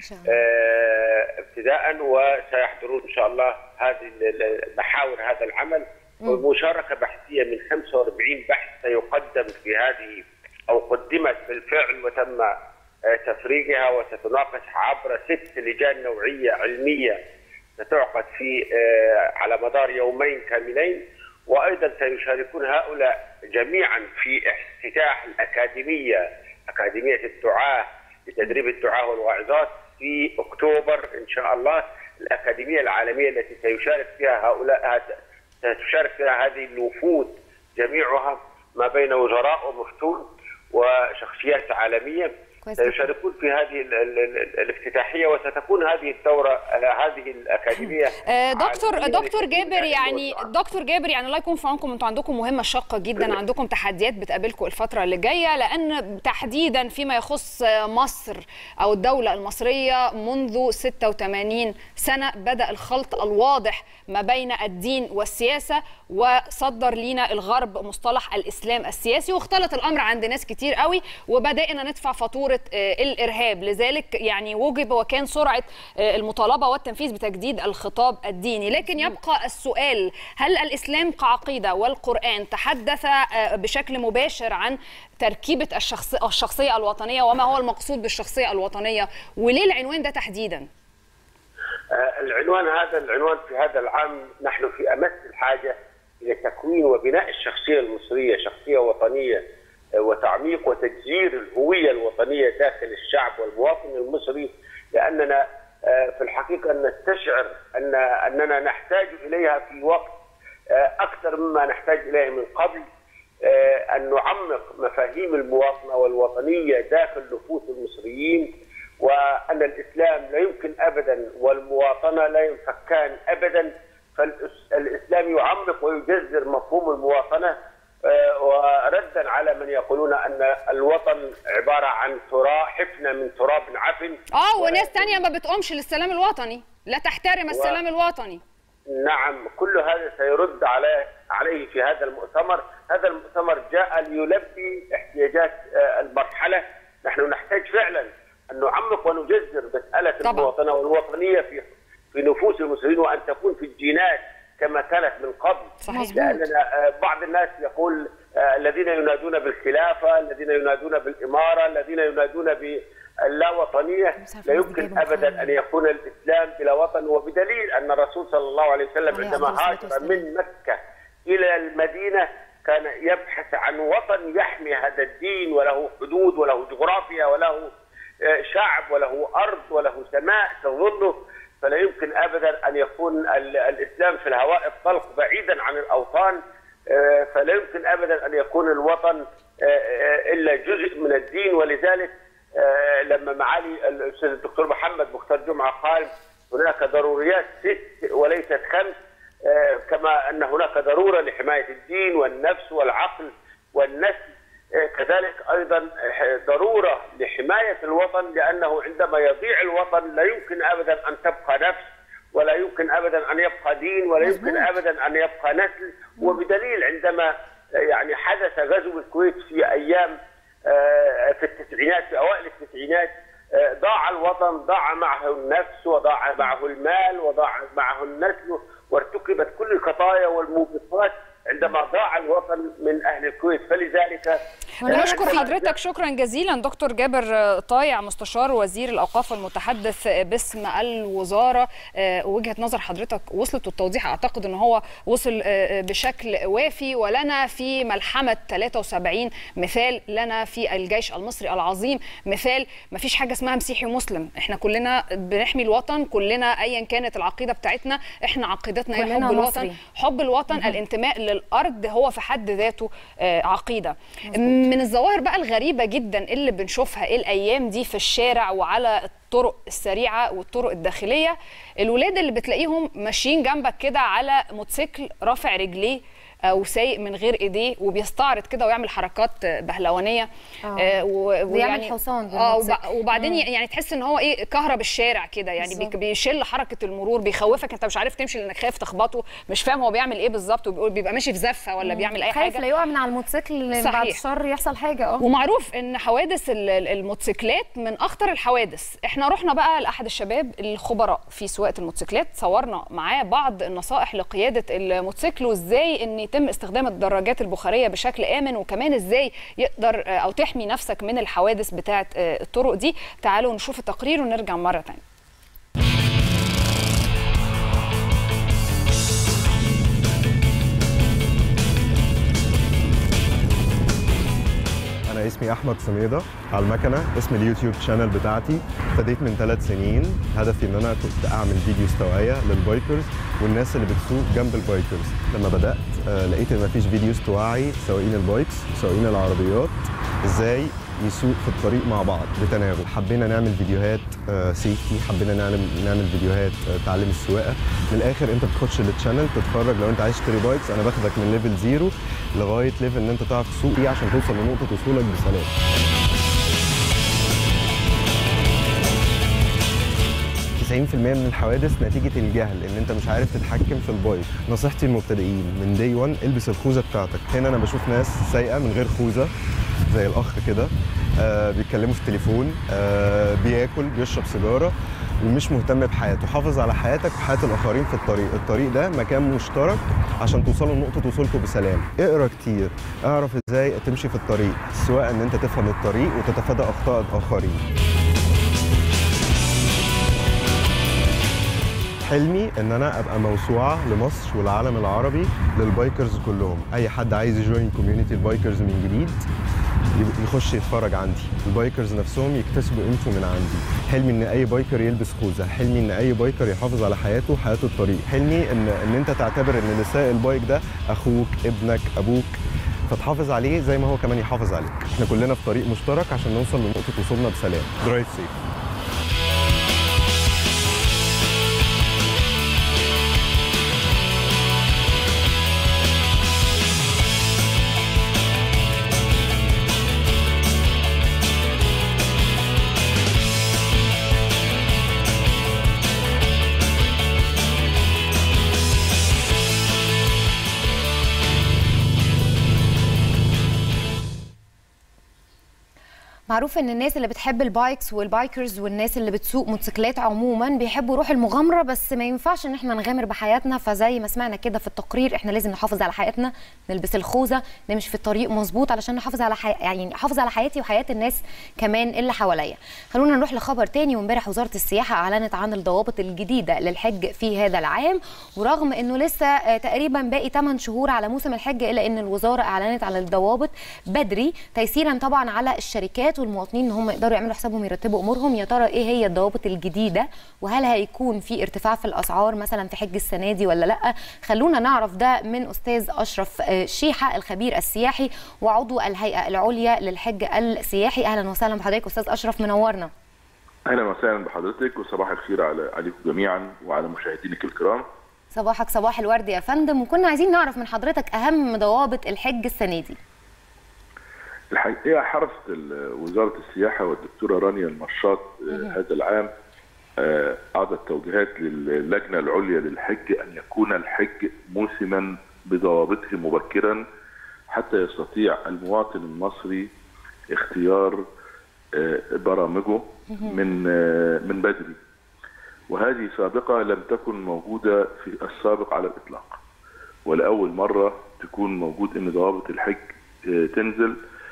آه، ابتداء وسيحضرون ان شاء الله هذه ال- ال- محاور هذا العمل ومشاركه بحثيه من 45 بحث سيقدم في هذه او قدمت بالفعل وتم آه، تفريغها وستناقش عبر ست لجان نوعيه علميه ستعقد في آه، على مدار يومين كاملين وايضا سيشاركون هؤلاء جميعا في افتتاح الاكاديميه اكاديميه الدعاه لتدريب الدعاه والواعظات في اكتوبر ان شاء الله الاكاديميه العالميه التي سيشارك فيها هؤلاء ستشارك فيها هذه الوفود جميعها ما بين وزراء ومفتون وشخصيات عالميه كويس جداً. سيشاركون في هذه ال- ال- ال- الافتتاحيه وستكون هذه الدوره آه، هذه الاكاديميه آه، دكتور عالمية دكتور لتدريب جابر هذه يعني الموضوعات. دكتور جابر يعني الله يكون في عونكم انتوا عندكم مهمه شاقه جدا عندكم تحديات بتقابلكم الفتره اللي جايه لان تحديدا فيما يخص مصر او الدوله المصريه منذ 86 سنه بدا الخلط الواضح ما بين الدين والسياسه وصدر لينا الغرب مصطلح الاسلام السياسي واختلط الامر عند ناس كتير قوي وبدانا ندفع فاتوره آه، الارهاب لذلك يعني وجب وكان سرعه آه، المطالبه والتنفيذ بتجديد الخطاب الديني لكن يبقى السؤال هل الاسلام كعقيده والقران تحدث آه، بشكل مباشر عن تركيبه الشخص الشخصيه الوطنيه وما هو المقصود بالشخصيه الوطنيه وليه العنوان ده تحديدا آه، العنوان هذا العنوان في هذا العام نحن في امس الحاجه الى تكوين وبناء الشخصيه المصريه شخصيه وطنيه آه، وتعميق وتجذير الهويه الوطنيه داخل الشعب والمواطن المصري لاننا آه، في الحقيقه نستشعر ان اننا نحتاج اليها في وقت آه، اكثر مما نحتاج اليه من قبل آه، ان نعمق مفاهيم المواطنه والوطنيه داخل نفوس المصريين وان الاسلام لا يمكن ابدا والمواطنه لا ينفكان ابدا فالاسلام يعمق ويجذر مفهوم المواطنه آه، وردا على من يقولون ان الوطن عباره عن تراب حفنه من تراب عفن اه وناس تانية ما بتقومش للسلام الوطني لا تحترم السلام الوطني نعم كل هذا سيرد عليه عليه في هذا المؤتمر، هذا المؤتمر جاء ليلبي احتياجات آه، المرحله، نحن نحتاج فعلا ان نعمق ونجذر مساله طبعاً. المواطنه والوطنيه في في نفوس المصريين وان تكون في الجينات كما كانت من قبل صحيح. لاننا آه، بعض الناس يقول آه، الذين ينادون بالخلافه، الذين ينادون بالاماره، الذين ينادون باللاوطنيه لا يمكن ابدا ان يكون الاسلام بلا وطن وبدليل ان الرسول صلى الله عليه وسلم عليه عندما أفضل الصلاة هاجر والسلام. من مكه الى المدينه كان يبحث عن وطن يحمي هذا الدين وله حدود وله جغرافيا وله آه، شعب وله ارض وله سماء تظله فلا يمكن ابدا ان يكون ال- الاسلام في الهواء الطلق بعيدا عن الاوطان آه، فلا يمكن ابدا ان يكون الوطن آه، آه، الا جزء من الدين ولذلك آه، لما معالي الاستاذ الدكتور محمد مختار جمعه قال هناك ضروريات ست وليست خمس آه، كما ان هناك ضروره لحمايه الدين والنفس والعقل والنسل آه، كذلك ايضا آه، ضروره لحمايه الوطن لانه عندما يضيع الوطن لا يمكن ابدا ان تبقى نفس ولا يمكن ابدا ان يبقى دين ولا يمكن ابدا ان يبقى نسل وبدليل عندما آه، يعني حدث غزو الكويت في ايام آه، في التسعينات في اوائل التسعينات آه، ضاع الوطن ضاع معه النفس وضاع معه المال وضاع معه النسل وارتكبت كل الخطايا والموبقات عندما ضاع الوطن من اهل الكويت فلذلك بنشكر حضرتك شكرا جزيلا دكتور جابر طايع مستشار وزير الاوقاف المتحدث باسم الوزاره آه، وجهه نظر حضرتك وصلت والتوضيح اعتقد ان هو وصل آه، بشكل وافي ولنا في ملحمه 73 مثال لنا في الجيش المصري العظيم مثال ما فيش حاجه اسمها مسيحي ومسلم احنا كلنا بنحمي الوطن كلنا ايا كانت العقيده بتاعتنا احنا عقيدتنا هي كلنا حب الوطن مصري. حب الوطن الانتماء للارض هو في حد ذاته آه، عقيده من الظواهر بقى الغريبه جدا اللي بنشوفها الايام دي في الشارع وعلى الطرق السريعه والطرق الداخليه الولاد اللي بتلاقيهم ماشيين جنبك كده على موتوسيكل رافع رجليه او سايق من غير ايديه وبيستعرض كده ويعمل حركات بهلوانيه آه. آه، و- بيعمل حصان اه وب- بالموتوسيكل. وبعدين مم. يعني تحس ان هو ايه كهرب الشارع كده يعني بالظبط. بيك- بيشل حركه المرور بيخوفك انت مش عارف تمشي لانك خايف تخبطه مش فاهم هو بيعمل ايه بالظبط وبيقول بيبقى ماشي في زفه ولا بيعمل اي خايف حاجه لا يقع من على الموتوسيكل بعد صحيح. الشر يحصل حاجه اه ومعروف ان حوادث ال- ال- الموتوسيكلات من اخطر الحوادث احنا رحنا بقى لاحد الشباب الخبراء في سواقه الموتوسيكلات صورنا معاه بعض النصائح لقياده الموتوسيكل وازاي ان يتم استخدام الدراجات البخاريه بشكل امن وكمان ازاي يقدر آه، او تحمي نفسك من الحوادث بتاعه آه، الطرق دي تعالوا نشوف التقرير ونرجع مره ثانيه انا اسمي احمد سميده على المكنه اسم اليوتيوب شانل بتاعتي ابتديت من ثلاث سنين هدفي ان انا كنت اعمل فيديوز توعيه للبايكرز والناس اللي بتسوق جنب البايكرز لما بدات آه، لقيت ان مفيش فيديوز توعي سواقين البايكس سواقين العربيات ازاي يسوق في الطريق مع بعض بتناغم حبينا نعمل فيديوهات سيفتي حبينا نعمل نعمل فيديوهات آه، تعلم السواقه من الاخر انت بتخش التشانل تتفرج لو انت عايز تشتري بايكس انا باخدك من ليفل زيرو لغايه ليفل ان انت تعرف تسوق فيه عشان توصل لنقطه وصولك بسلام 90% من الحوادث نتيجة الجهل ان انت مش عارف تتحكم في البايك نصيحتي للمبتدئين من دي 1 البس الخوذة بتاعتك هنا انا بشوف ناس سايقة من غير خوذة زي الاخ كده آه بيتكلموا في التليفون آه بياكل بيشرب سيجارة ومش مهتم بحياته حافظ على حياتك وحياة الآخرين في الطريق الطريق ده مكان مشترك عشان توصلوا لنقطة وصولكم بسلام اقرا كتير اعرف ازاي تمشي في الطريق سواء ان انت تفهم الطريق وتتفادى أخطاء الآخرين حلمي ان انا ابقى موسوعه لمصر والعالم العربي للبايكرز كلهم اي حد عايز يجوين كوميونتي البايكرز من جديد يب- يخش يتفرج عندي البايكرز نفسهم يكتسبوا قيمته من عندي حلمي ان اي بايكر يلبس خوذه حلمي ان اي بايكر يحافظ على حياته وحياه الطريق حلمي ان ان انت تعتبر ان اللي سايق البايك ده اخوك ابنك ابوك فتحافظ عليه زي ما هو كمان يحافظ عليك احنا كلنا في طريق مشترك عشان نوصل لنقطه وصولنا بسلام درايف سيف معروف ان الناس اللي بتحب البايكس والبايكرز والناس اللي بتسوق موتوسيكلات عموما بيحبوا روح المغامره بس ما ينفعش ان احنا نغامر بحياتنا فزي ما سمعنا كده في التقرير احنا لازم نحافظ على حياتنا نلبس الخوذه نمشي في الطريق مظبوط علشان نحافظ على حي... يعني احافظ على حياتي وحياه الناس كمان اللي حواليا خلونا نروح لخبر تاني وامبارح وزاره السياحه اعلنت عن الضوابط الجديده للحج في هذا العام ورغم انه لسه آه، تقريبا باقي 8 شهور على موسم الحج الا ان الوزاره اعلنت على الضوابط بدري تيسيرا طبعا على الشركات والمواطنين ان هم يقدروا يعملوا حسابهم يرتبوا امورهم يا ترى ايه هي الضوابط الجديده وهل هيكون في ارتفاع في الاسعار مثلا في حج السنه دي ولا لا خلونا نعرف ده من استاذ اشرف آه، شيحه الخبير السياحي وعضو الهيئه العليا للحج السياحي اهلا وسهلا بحضرتك استاذ اشرف منورنا اهلا وسهلا بحضرتك وصباح الخير على عليكم جميعا وعلى مشاهدينك الكرام صباحك صباح الورد يا فندم وكنا عايزين نعرف من حضرتك اهم ضوابط الحج السنه دي الحقيقه حرصت ال- وزاره السياحه والدكتوره رانيا المشاط آه، هذا العام آه، اعطت توجيهات للجنه العليا للحج ان يكون الحج موسما بضوابطه مبكرا حتى يستطيع المواطن المصري اختيار آه، برامجه من آه، من بدري وهذه سابقه لم تكن موجوده في السابق على الاطلاق ولاول مره تكون موجود ان ضوابط الحج آه، تنزل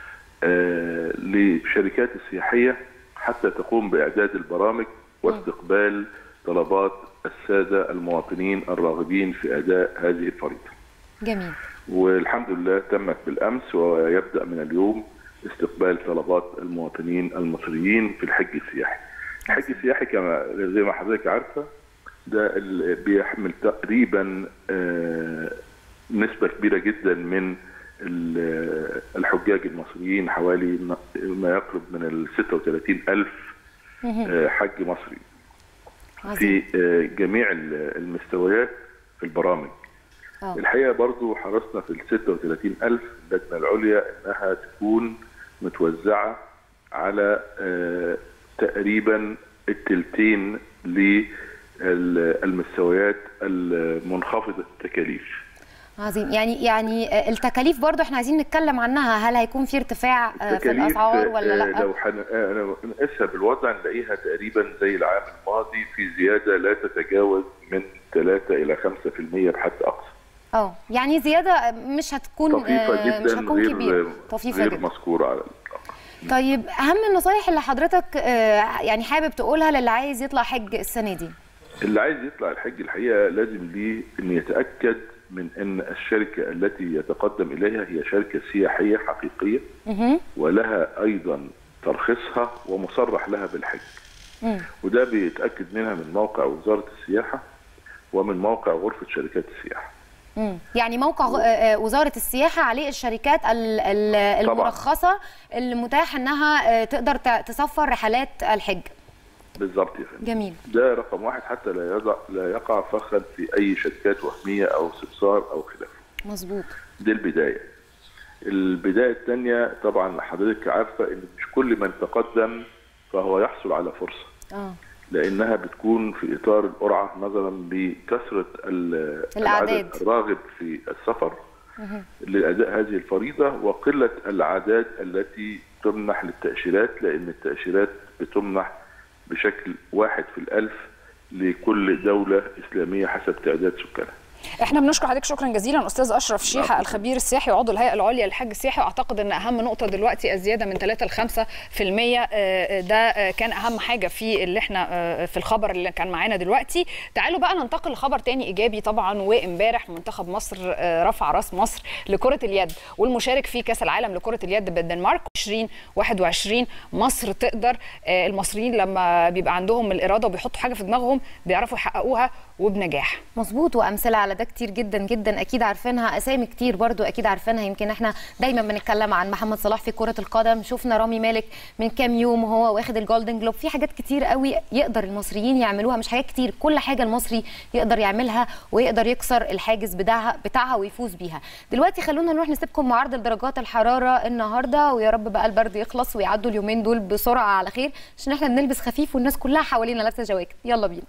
آه، للشركات السياحيه حتى تقوم باعداد البرامج واستقبال طلبات الساده المواطنين الراغبين في اداء هذه الفريضه. جميل والحمد لله تمت بالامس ويبدا من اليوم استقبال طلبات المواطنين المصريين في الحج السياحي. الحج السياحي كما زي ما حضرتك عارفه ده ال- بيحمل تقريبا آه، نسبه كبيره جدا من ال- الحجاج المصريين حوالي م- ما يقرب من ال 36 ألف آه، حج مصري في آه، جميع ال- المستويات في البرامج آه. الحقيقه برضو حرصنا في ال 36 ألف اللجنه العليا انها تكون متوزعه على آه، تقريبا التلتين للمستويات المنخفضه التكاليف عظيم يعني يعني آه، التكاليف برضو احنا عايزين نتكلم عنها هل هيكون في ارتفاع آه، في تكاليف، الاسعار ولا آه، لا لو حن... آه، أنا نقيسها بالوضع نلاقيها تقريبا زي العام الماضي في زياده لا تتجاوز من 3 الى 5% بحد اقصى اه يعني زياده مش هتكون طفيفه آه، مش جدا هتكون غير كبيره طفيفه غير جدا مذكوره على طيب اهم النصايح اللي حضرتك آه، يعني حابب تقولها للي عايز يطلع حج السنه دي اللي عايز يطلع الحج الحقيقه لازم ليه ان يتاكد من ان الشركه التي يتقدم اليها هي شركه سياحيه حقيقيه مهم. ولها ايضا ترخيصها ومصرح لها بالحج مم. وده بيتاكد منها من موقع وزاره السياحه ومن موقع غرفه شركات السياحه مم. يعني موقع غ- آه، آه، وزاره السياحه عليه الشركات ال- ال- طبعاً. المرخصه المتاح انها آه، تقدر ت- تسفر رحلات الحج بالظبط يا فندم جميل ده رقم واحد حتى لا يضع لا يقع فخا في اي شركات وهميه او سمسار او خلافه مظبوط دي البدايه البدايه الثانيه طبعا حضرتك عارفه ان مش كل من تقدم فهو يحصل على فرصه اه لانها بتكون في اطار القرعه نظرا لكثره ال- الأعداد. العدد الراغب في السفر مهم. لاداء هذه الفريضه وقله الاعداد التي تمنح للتاشيرات لان التاشيرات بتمنح بشكل واحد في الالف لكل دوله اسلاميه حسب تعداد سكانها. احنا بنشكر حضرتك شكرا جزيلا استاذ اشرف شيحه الخبير السياحي وعضو الهيئه العليا للحج السياحي واعتقد ان اهم نقطه دلوقتي الزياده من 3 ل 5% آه، ده آه، كان اهم حاجه في اللي احنا آه، في الخبر اللي كان معانا دلوقتي تعالوا بقى ننتقل لخبر تاني ايجابي طبعا وامبارح منتخب مصر آه، رفع راس مصر لكره اليد والمشارك في كاس العالم لكره اليد بالدنمارك 2021 مصر تقدر آه، المصريين لما بيبقى عندهم الاراده وبيحطوا حاجه في دماغهم بيعرفوا يحققوها وبنجاح مظبوط وامثله على ده كتير جدا جدا اكيد عارفينها اسامي كتير برضو اكيد عارفينها يمكن احنا دايما بنتكلم عن محمد صلاح في كره القدم شفنا رامي مالك من كام يوم وهو واخد الجولدن جلوب في حاجات كتير قوي يقدر المصريين يعملوها مش حاجات كتير كل حاجه المصري يقدر يعملها ويقدر يكسر الحاجز بتاعها بتاعها ويفوز بيها دلوقتي خلونا نروح نسيبكم مع عرض درجات الحراره النهارده ويا رب بقى البرد يخلص ويعدوا اليومين دول بسرعه على خير عشان احنا بنلبس خفيف والناس كلها حوالينا لابسه جواكت يلا بينا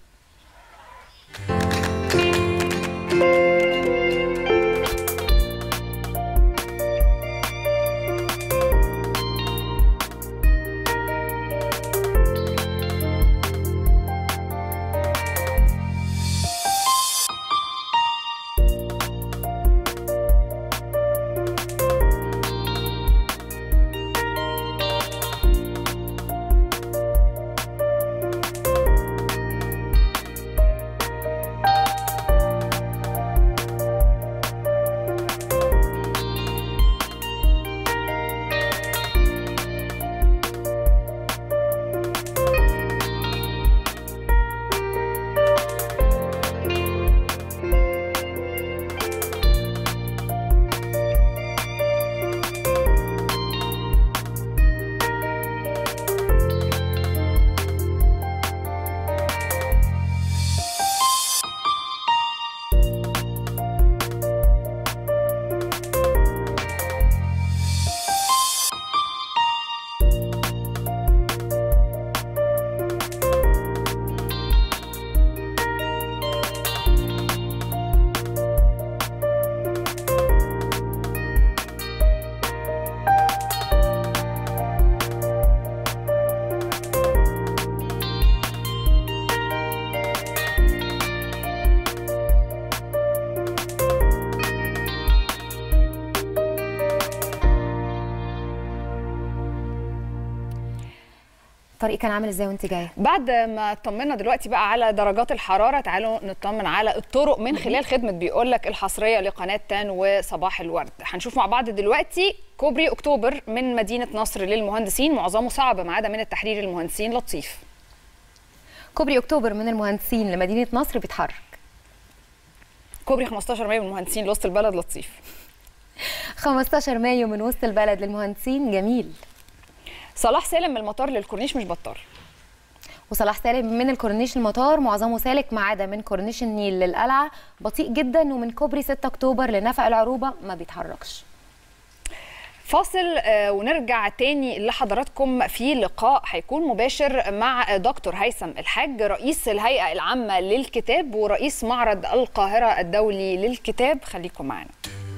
الطريق كان عامل ازاي وانت جايه بعد ما اطمنا دلوقتي بقى على درجات الحراره تعالوا نطمن على الطرق من خلال خدمه بيقول لك الحصريه لقناه تان وصباح الورد هنشوف مع بعض دلوقتي كوبري اكتوبر من مدينه نصر للمهندسين معظمه صعب ما عدا من التحرير المهندسين لطيف كوبري اكتوبر من المهندسين لمدينه نصر بيتحرك كوبري 15 مايو من المهندسين لوسط البلد لطيف 15 مايو من وسط البلد للمهندسين جميل صلاح سالم من المطار للكورنيش مش بطال وصلاح سالم من الكورنيش المطار معظمه سالك ما عدا من كورنيش النيل للقلعه بطيء جدا ومن كوبري 6 اكتوبر لنفق العروبه ما بيتحركش فاصل آه، ونرجع تاني لحضراتكم في لقاء هيكون مباشر مع دكتور هيثم الحاج رئيس الهيئة العامة للكتاب ورئيس معرض القاهرة الدولي للكتاب خليكم معنا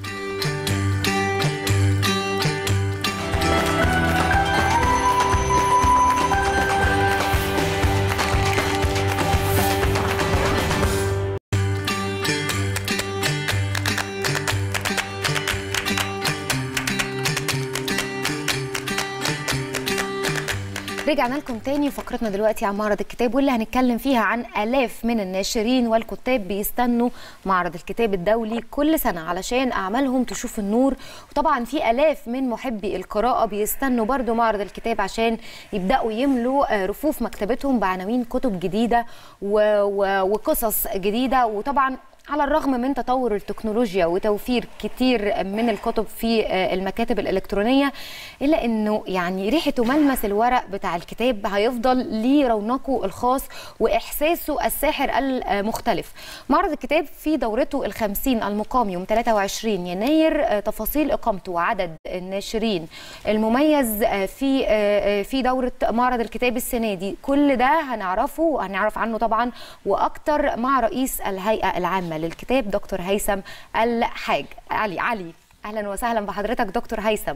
رجعنا لكم تاني وفقرتنا دلوقتي عن معرض الكتاب واللي هنتكلم فيها عن آلاف من الناشرين والكتاب بيستنوا معرض الكتاب الدولي كل سنة علشان أعمالهم تشوف النور وطبعا في آلاف من محبي القراءة بيستنوا برضو معرض الكتاب عشان يبدأوا يملوا آه، رفوف مكتبتهم بعناوين كتب جديدة و- و- وقصص جديدة وطبعا على الرغم من تطور التكنولوجيا وتوفير كتير من الكتب في آه، المكاتب الإلكترونية إلا أنه يعني ريحة وملمس الورق بتاع الكتاب هيفضل ليه رونقه الخاص وإحساسه الساحر المختلف معرض الكتاب في دورته الخمسين المقام يوم 23 يناير آه، تفاصيل إقامته وعدد الناشرين المميز آه، في آه، آه، في دورة معرض الكتاب السنة دي كل ده هنعرفه وهنعرف عنه طبعا وأكتر مع رئيس الهيئة العامة للكتاب دكتور هيثم الحاج علي علي أهلا وسهلا بحضرتك دكتور هيثم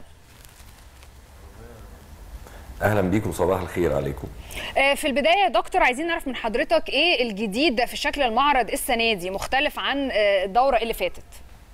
اهلا بيكم صباح الخير عليكم آه، في البداية يا دكتور عايزين نعرف من حضرتك ايه الجديد في شكل المعرض السنة دي مختلف عن آه، الدورة اللي فاتت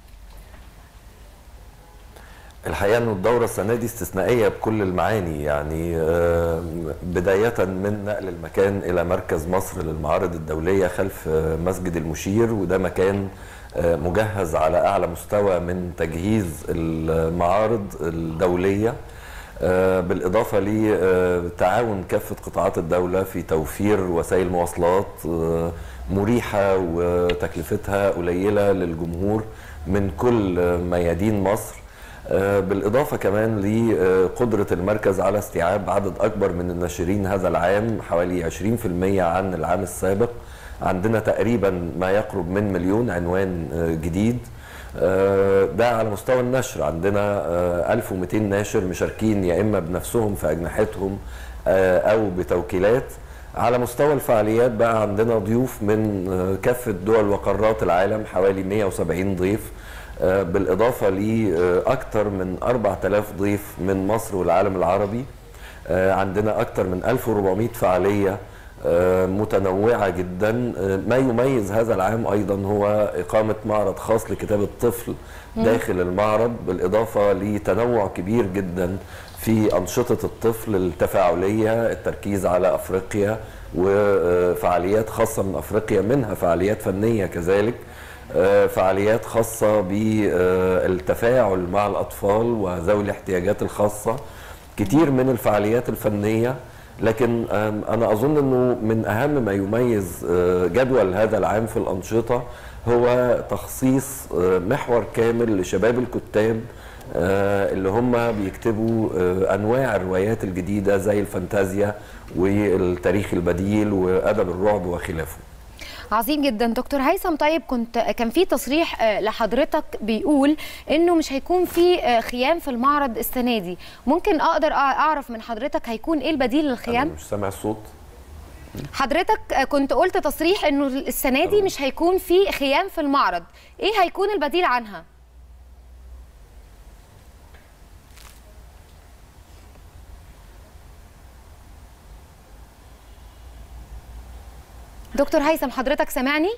الحقيقه ان الدوره السنه دي استثنائيه بكل المعاني يعني آه، بدايه من نقل المكان الى مركز مصر للمعارض الدوليه خلف آه، مسجد المشير وده مكان آه، مجهز على اعلى مستوى من تجهيز المعارض الدوليه آه، بالاضافه لتعاون كافه قطاعات الدوله في توفير وسائل مواصلات آه، مريحه وتكلفتها قليله للجمهور من كل آه، ميادين مصر آه، بالإضافة كمان لقدرة المركز على استيعاب عدد أكبر من الناشرين هذا العام حوالي 20% عن العام السابق عندنا تقريبا ما يقرب من مليون عنوان آه، جديد آه، ده على مستوى النشر عندنا آه، 1200 ناشر مشاركين يا إما بنفسهم في أجنحتهم آه، أو بتوكيلات على مستوى الفعاليات بقى عندنا ضيوف من آه، كافة دول وقارات العالم حوالي 170 ضيف آه، بالإضافة لأكثر من 4000 ضيف من مصر والعالم العربي آه، عندنا أكثر من 1400 فعالية آه، متنوعة جدا آه، ما يميز هذا العام أيضا هو إقامة معرض خاص لكتاب الطفل مم. داخل المعرض بالإضافة لتنوع كبير جدا في أنشطة الطفل التفاعلية التركيز على أفريقيا وفعاليات خاصة من أفريقيا منها فعاليات فنية كذلك آه، فعاليات خاصة بالتفاعل مع الأطفال وذوي الاحتياجات الخاصة كتير من الفعاليات الفنية لكن آم، أنا أظن أنه من أهم ما يميز آه، جدول هذا العام في الأنشطة هو تخصيص آه، محور كامل لشباب الكتاب آه، اللي هم بيكتبوا آه، أنواع الروايات الجديدة زي الفانتازيا والتاريخ البديل وأدب الرعب وخلافه عظيم جدا دكتور هيثم طيب كنت كان في تصريح آه، لحضرتك بيقول انه مش هيكون في آه، خيام في المعرض السنه دي ممكن اقدر أع- اعرف من حضرتك هيكون ايه البديل للخيام مش سامع الصوت حضرتك آه، كنت قلت تصريح انه السنه دي مش هيكون في خيام في المعرض ايه هيكون البديل عنها دكتور هيثم حضرتك سامعني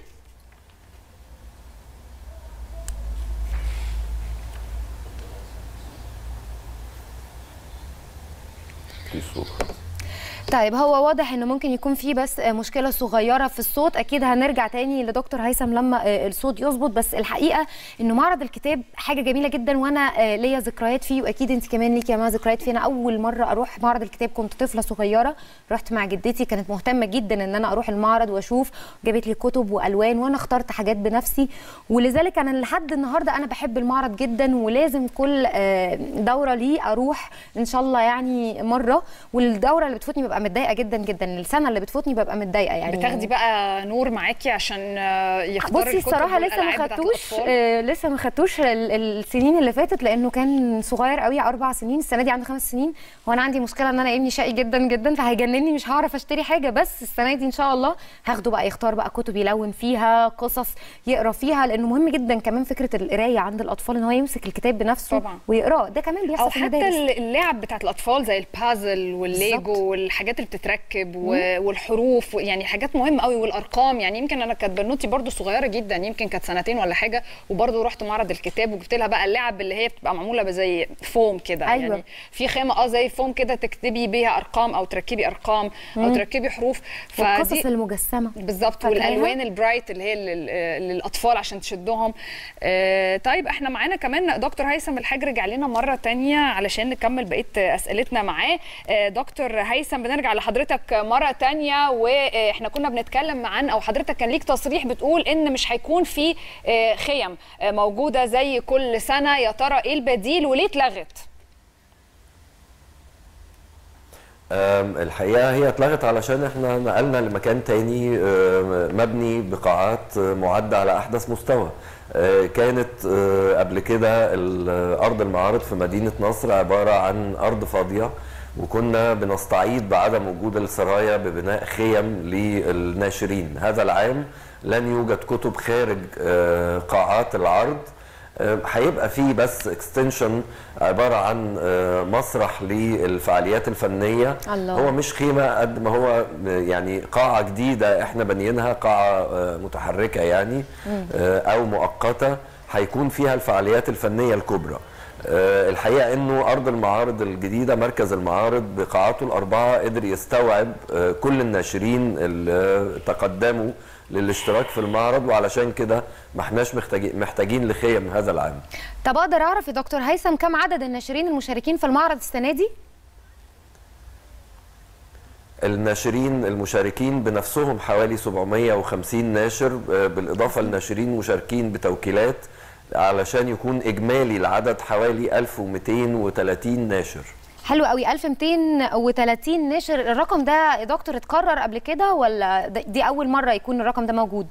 في صوت طيب هو واضح انه ممكن يكون في بس مشكله صغيره في الصوت اكيد هنرجع تاني لدكتور هيثم لما الصوت يظبط بس الحقيقه انه معرض الكتاب حاجه جميله جدا وانا ليا ذكريات فيه واكيد انت كمان ليكي يا ما ذكريات فيه انا اول مره اروح معرض الكتاب كنت طفله صغيره رحت مع جدتي كانت مهتمه جدا ان انا اروح المعرض واشوف جابت لي كتب والوان وانا اخترت حاجات بنفسي ولذلك انا لحد النهارده انا بحب المعرض جدا ولازم كل دوره ليه اروح ان شاء الله يعني مره والدوره اللي بتفوتني ببقى متضايقه جدا جدا السنه اللي بتفوتني ببقى متضايقه يعني بتاخدي بقى نور معاكي عشان يختار بصي الصراحه لسه ما خدتوش آه لسه ما خدتوش السنين اللي فاتت لانه كان صغير قوي اربع سنين السنه دي عنده خمس سنين وانا عندي مشكله ان انا ابني شقي جدا جدا فهيجنني مش هعرف اشتري حاجه بس السنه دي ان شاء الله هاخده بقى يختار بقى كتب يلون فيها قصص يقرا فيها لانه مهم جدا كمان فكره القرايه عند الاطفال ان هو يمسك الكتاب بنفسه طبعا. ويقراه ده كمان بيحصل او في حتى المدارس اللعب بتاعت الاطفال زي البازل والليجو والحاجات اللي بتتركب والحروف يعني حاجات مهمه قوي والارقام يعني يمكن انا كانت بنوتي برضو صغيره جدا يمكن كانت سنتين ولا حاجه وبرضو رحت معرض الكتاب وجبت لها بقى اللعب اللي هي بتبقى معموله زي فوم كده أيوة. يعني في خامه اه زي فوم كده تكتبي بيها ارقام او تركبي ارقام او مم. تركبي حروف والقصص المجسمه بالظبط فاكراها؟ والالوان البرايت اللي هي لل- للاطفال عشان تشدهم آه طيب احنا معانا كمان دكتور هيثم الحاج رجع لنا مره تانية علشان نكمل بقيه اسئلتنا معاه آه دكتور هيثم بنرجع لحضرتك مره تانية واحنا كنا بنتكلم عن او حضرتك كان ليك تصريح بتقول ان مش هيكون في آه خيم آه موجوده زي كل سنه يا ترى ايه البديل وليه اتلغت أم، الحقيقة هي اتلغت علشان احنا نقلنا لمكان تاني أم، مبني بقاعات معدة على أحدث مستوى أه، كانت أه، قبل كده ال- أرض المعارض في مدينة نصر عبارة عن أرض فاضية وكنا بنستعيد بعدم وجود السرايا ببناء خيم للناشرين هذا العام لن يوجد كتب خارج أه، قاعات العرض آه، هيبقى فيه بس اكستنشن عباره عن آه، مسرح للفعاليات الفنيه الله. هو مش خيمه قد ما هو آه، يعني قاعه جديده احنا بنينها قاعه آه، متحركه يعني مم. آه، او مؤقته هيكون فيها الفعاليات الفنيه الكبرى آه، الحقيقه انه ارض المعارض الجديده مركز المعارض بقاعاته الاربعه قدر يستوعب آه، كل الناشرين اللي تقدموا للاشتراك في المعرض وعلشان كده ما احناش محتاجين محتاجين لخيم هذا العام طب اقدر اعرف يا دكتور هيثم كم عدد الناشرين المشاركين في المعرض السنه دي الناشرين المشاركين بنفسهم حوالي 750 ناشر آه، بالإضافة لناشرين مشاركين بتوكيلات علشان يكون إجمالي العدد حوالي 1230 ناشر حلو قوي 1230 ناشر الرقم ده يا دكتور اتكرر قبل كده ولا ده- دي اول مره يكون الرقم ده موجود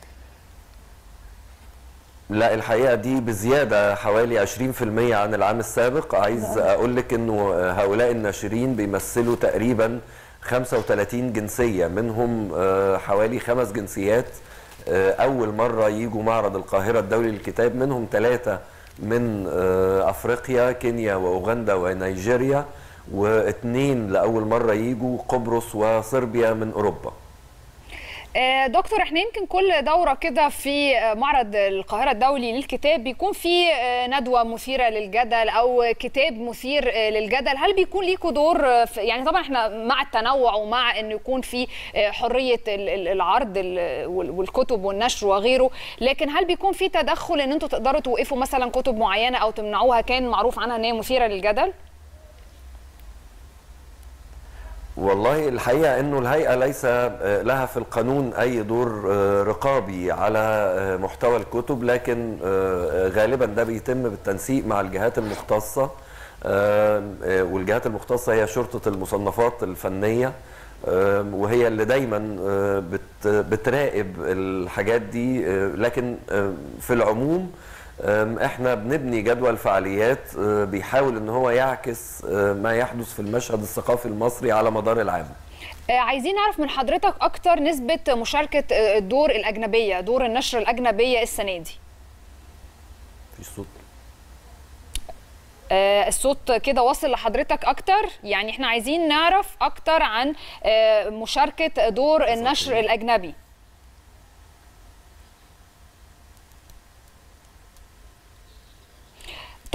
لا الحقيقة دي بزيادة حوالي 20% عن العام السابق عايز أقول لك أنه هؤلاء الناشرين بيمثلوا تقريبا 35 جنسية منهم آه، حوالي خمس جنسيات آه، أول مرة يجوا معرض القاهرة الدولي للكتاب منهم ثلاثة من آه، أفريقيا كينيا وأوغندا ونيجيريا واثنين لأول مرة يجوا قبرص وصربيا من أوروبا آه، دكتور احنا يمكن كل دوره كده في آه، معرض القاهره الدولي للكتاب بيكون في آه، ندوه مثيره للجدل او كتاب مثير آه، للجدل هل بيكون ليكوا دور آه، في- يعني طبعا احنا مع التنوع ومع انه يكون في آه، حريه ال- ال- العرض ال- وال- والكتب والنشر وغيره لكن هل بيكون في تدخل ان انتوا تقدروا توقفوا مثلا كتب معينه او تمنعوها كان معروف عنها ان هي مثيره للجدل والله الحقيقة أنه الهيئة ليس آه، لها في القانون أي دور آه، رقابي على آه، محتوى الكتب لكن آه، غالبا ده بيتم بالتنسيق مع الجهات المختصة آه، آه، والجهات المختصة هي شرطة المصنفات الفنية آه، وهي اللي دايما آه، بت- بتراقب الحاجات دي آه، لكن آه، في العموم أم، احنا بنبني جدول فعاليات أه، بيحاول ان هو يعكس أه، ما يحدث في المشهد الثقافي المصري على مدار العام آه، عايزين نعرف من حضرتك اكتر نسبه مشاركه آه، الدور الاجنبيه دور النشر الاجنبيه السنه دي في صوت آه، الصوت كده واصل لحضرتك اكتر يعني احنا عايزين نعرف اكتر عن آه، مشاركه دور النشر الاجنبي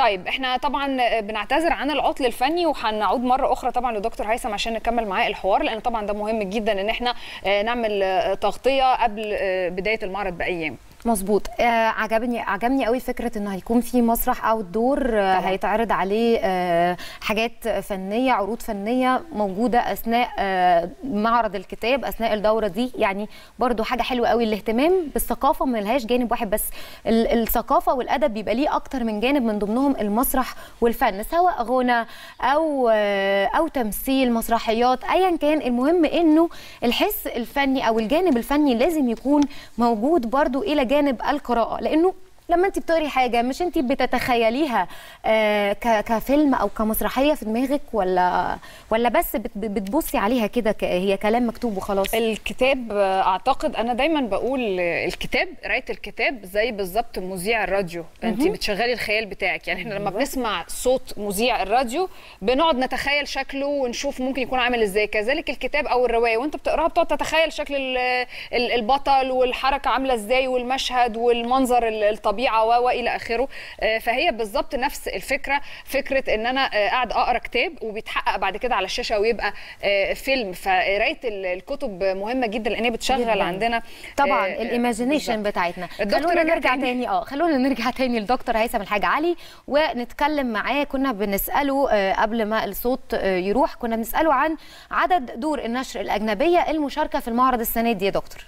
طيب احنا طبعا بنعتذر عن العطل الفني وهنعود مره اخرى طبعا لدكتور هيثم عشان نكمل معاه الحوار لان طبعا ده مهم جدا ان احنا آه، نعمل آه، تغطيه قبل آه، بدايه المعرض بايام مظبوط آه عجبني عجبني قوي فكره انه هيكون في مسرح او دور آه هيتعرض عليه آه حاجات فنيه عروض فنيه موجوده اثناء آه معرض الكتاب اثناء الدوره دي يعني برضو حاجه حلوه قوي الاهتمام بالثقافه ما لهاش جانب واحد بس ال- الثقافه والادب بيبقى ليه اكتر من جانب من ضمنهم المسرح والفن سواء غنى او آه او تمثيل مسرحيات ايا كان المهم انه الحس الفني او الجانب الفني لازم يكون موجود برضو الى جانب القراءه لانه لما انت بتقري حاجه مش انت بتتخيليها آه ك- كفيلم او كمسرحيه في دماغك ولا ولا بس بت- بتبصي عليها كده ك- هي كلام مكتوب وخلاص الكتاب آه، اعتقد انا دايما بقول آه، الكتاب قرايه الكتاب زي بالظبط مذيع الراديو انت مهم. بتشغلي الخيال بتاعك يعني احنا لما بنسمع صوت مذيع الراديو بنقعد نتخيل شكله ونشوف ممكن يكون عامل ازاي كذلك الكتاب او الروايه وانت بتقراها بتقعد تتخيل شكل ال- ال- البطل والحركه عامله ازاي والمشهد والمنظر ال- الطبيعه و والى اخره آه، فهي بالظبط نفس الفكره فكره ان انا آه، قاعد اقرا كتاب وبيتحقق بعد كده على الشاشه ويبقى آه، فيلم فقرايه ال- الكتب مهمه جدا لان هي بتشغل جداً. عندنا طبعا آه، الايماجينيشن بتاعتنا الدكتور خلونا رجع نرجع تاني. تاني اه خلونا نرجع تاني لدكتور هيثم الحاج علي ونتكلم معاه كنا بنساله آه، قبل ما الصوت آه، يروح كنا بنساله عن عدد دور النشر الاجنبيه المشاركه في المعرض السنه دي يا دكتور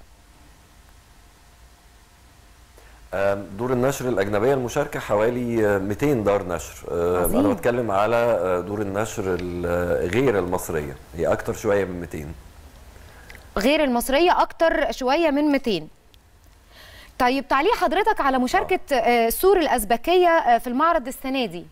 آم، دور النشر الأجنبية المشاركة حوالي آه، 200 دار نشر آم، عظيم. أنا بتكلم على آه، دور النشر ال- غير المصرية هي أكتر شوية من 200 غير المصريه اكتر شويه من 200 طيب تعليق حضرتك على مشاركه آه، سور الازبكيه آه، في المعرض السنه دي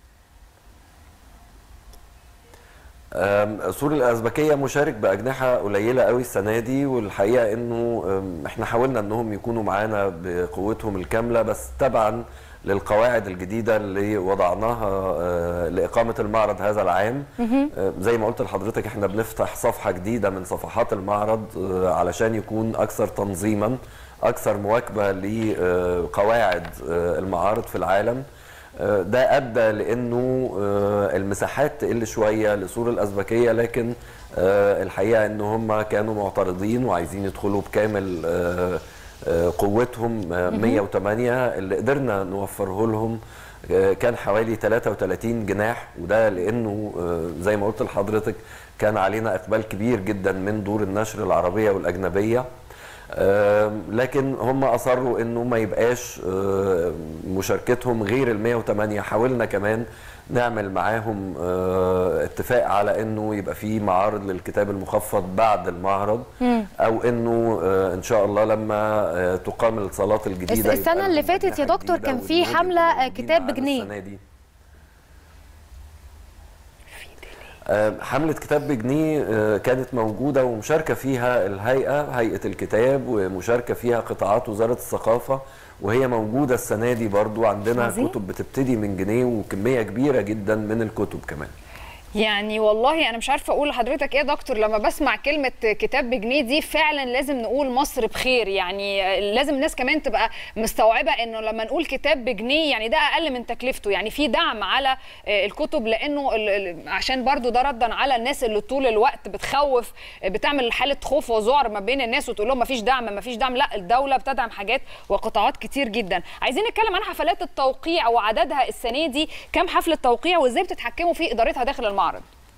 آم، سور الأزبكية مشارك بأجنحة قليلة قوي السنة دي والحقيقة إنه آم، إحنا حاولنا إنهم يكونوا معانا بقوتهم الكاملة بس تبعا للقواعد الجديدة اللي وضعناها آه، لإقامة المعرض هذا العام مهم. آه، زي ما قلت لحضرتك إحنا بنفتح صفحة جديدة من صفحات المعرض آه، علشان يكون أكثر تنظيما أكثر مواكبة لقواعد آه، المعارض في العالم آه، ده ادى لانه آه، المساحات تقل شويه لسور الازبكيه لكن آه، الحقيقه ان هم كانوا معترضين وعايزين يدخلوا بكامل آه، آه، قوتهم آه، مهم. 108 اللي قدرنا نوفره لهم آه، كان حوالي 33 جناح وده لانه آه، زي ما قلت لحضرتك كان علينا اقبال كبير جدا من دور النشر العربيه والاجنبيه آم، لكن هم اصروا انه ما يبقاش آم، مشاركتهم غير ال 108 حاولنا كمان نعمل معاهم آه، اتفاق على انه يبقى في معارض للكتاب المخفض بعد المعرض مم. او انه آه، ان شاء الله لما آه، تقام الصالات الجديده الس- يبقى السنه اللي لهم فاتت يا أجنحة دكتور جديدة كان في والجنود حمله آه، موجودين كتاب معانا بجنيه السنة دي. آه، حملة كتاب بجنيه آه، كانت موجودة ومشاركة فيها الهيئة هيئة الكتاب ومشاركة فيها قطاعات وزارة الثقافة وهي موجودة السنة دي برضو عندنا عظيم. كتب بتبتدي من جنيه وكمية كبيرة جدا من الكتب كمان يعني والله انا مش عارفه اقول لحضرتك ايه يا دكتور لما بسمع كلمه كتاب بجنيه دي فعلا لازم نقول مصر بخير يعني لازم الناس كمان تبقى مستوعبه انه لما نقول كتاب بجنيه يعني ده اقل من تكلفته يعني في دعم على الكتب لانه ال- ال- عشان برضو ده ردا على الناس اللي طول الوقت بتخوف بتعمل حاله خوف وذعر ما بين الناس وتقول لهم مفيش دعم مفيش دعم لا الدوله بتدعم حاجات وقطاعات كتير جدا عايزين نتكلم عن حفلات التوقيع وعددها السنه دي كم حفله توقيع وازاي بتتحكموا في ادارتها داخل المعرض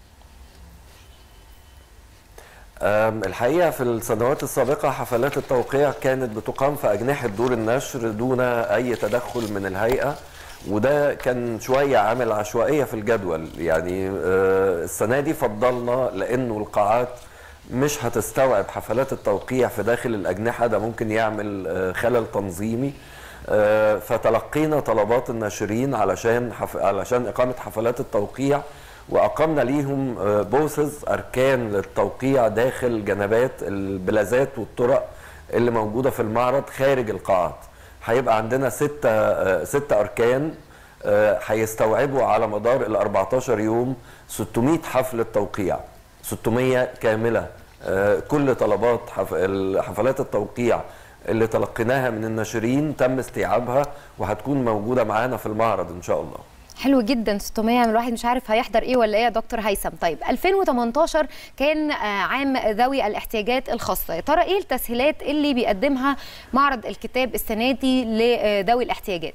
أم، الحقيقة في السنوات السابقة حفلات التوقيع كانت بتقام في أجنحة دور النشر دون أي تدخل من الهيئة وده كان شوية عامل عشوائية في الجدول يعني آه، السنة دي فضلنا لأنه القاعات مش هتستوعب حفلات التوقيع في داخل الأجنحة ده ممكن يعمل آه، خلل تنظيمي آه، فتلقينا طلبات الناشرين علشان حف... علشان إقامة حفلات التوقيع واقمنا ليهم آه، بوثز اركان للتوقيع داخل جنبات البلازات والطرق اللي موجوده في المعرض خارج القاعات هيبقى عندنا ستة آه، ستة اركان آه، هيستوعبوا على مدار ال 14 يوم 600 حفله توقيع 600 كامله آه، كل طلبات حف... ال- حفلات التوقيع اللي تلقيناها من الناشرين تم استيعابها وهتكون موجوده معانا في المعرض ان شاء الله حلو جدا 600 من الواحد مش عارف هيحضر ايه ولا ايه يا دكتور هيثم طيب 2018 كان آه، عام ذوي الاحتياجات الخاصه يا ترى ايه التسهيلات اللي بيقدمها معرض الكتاب السنه دي لذوي الاحتياجات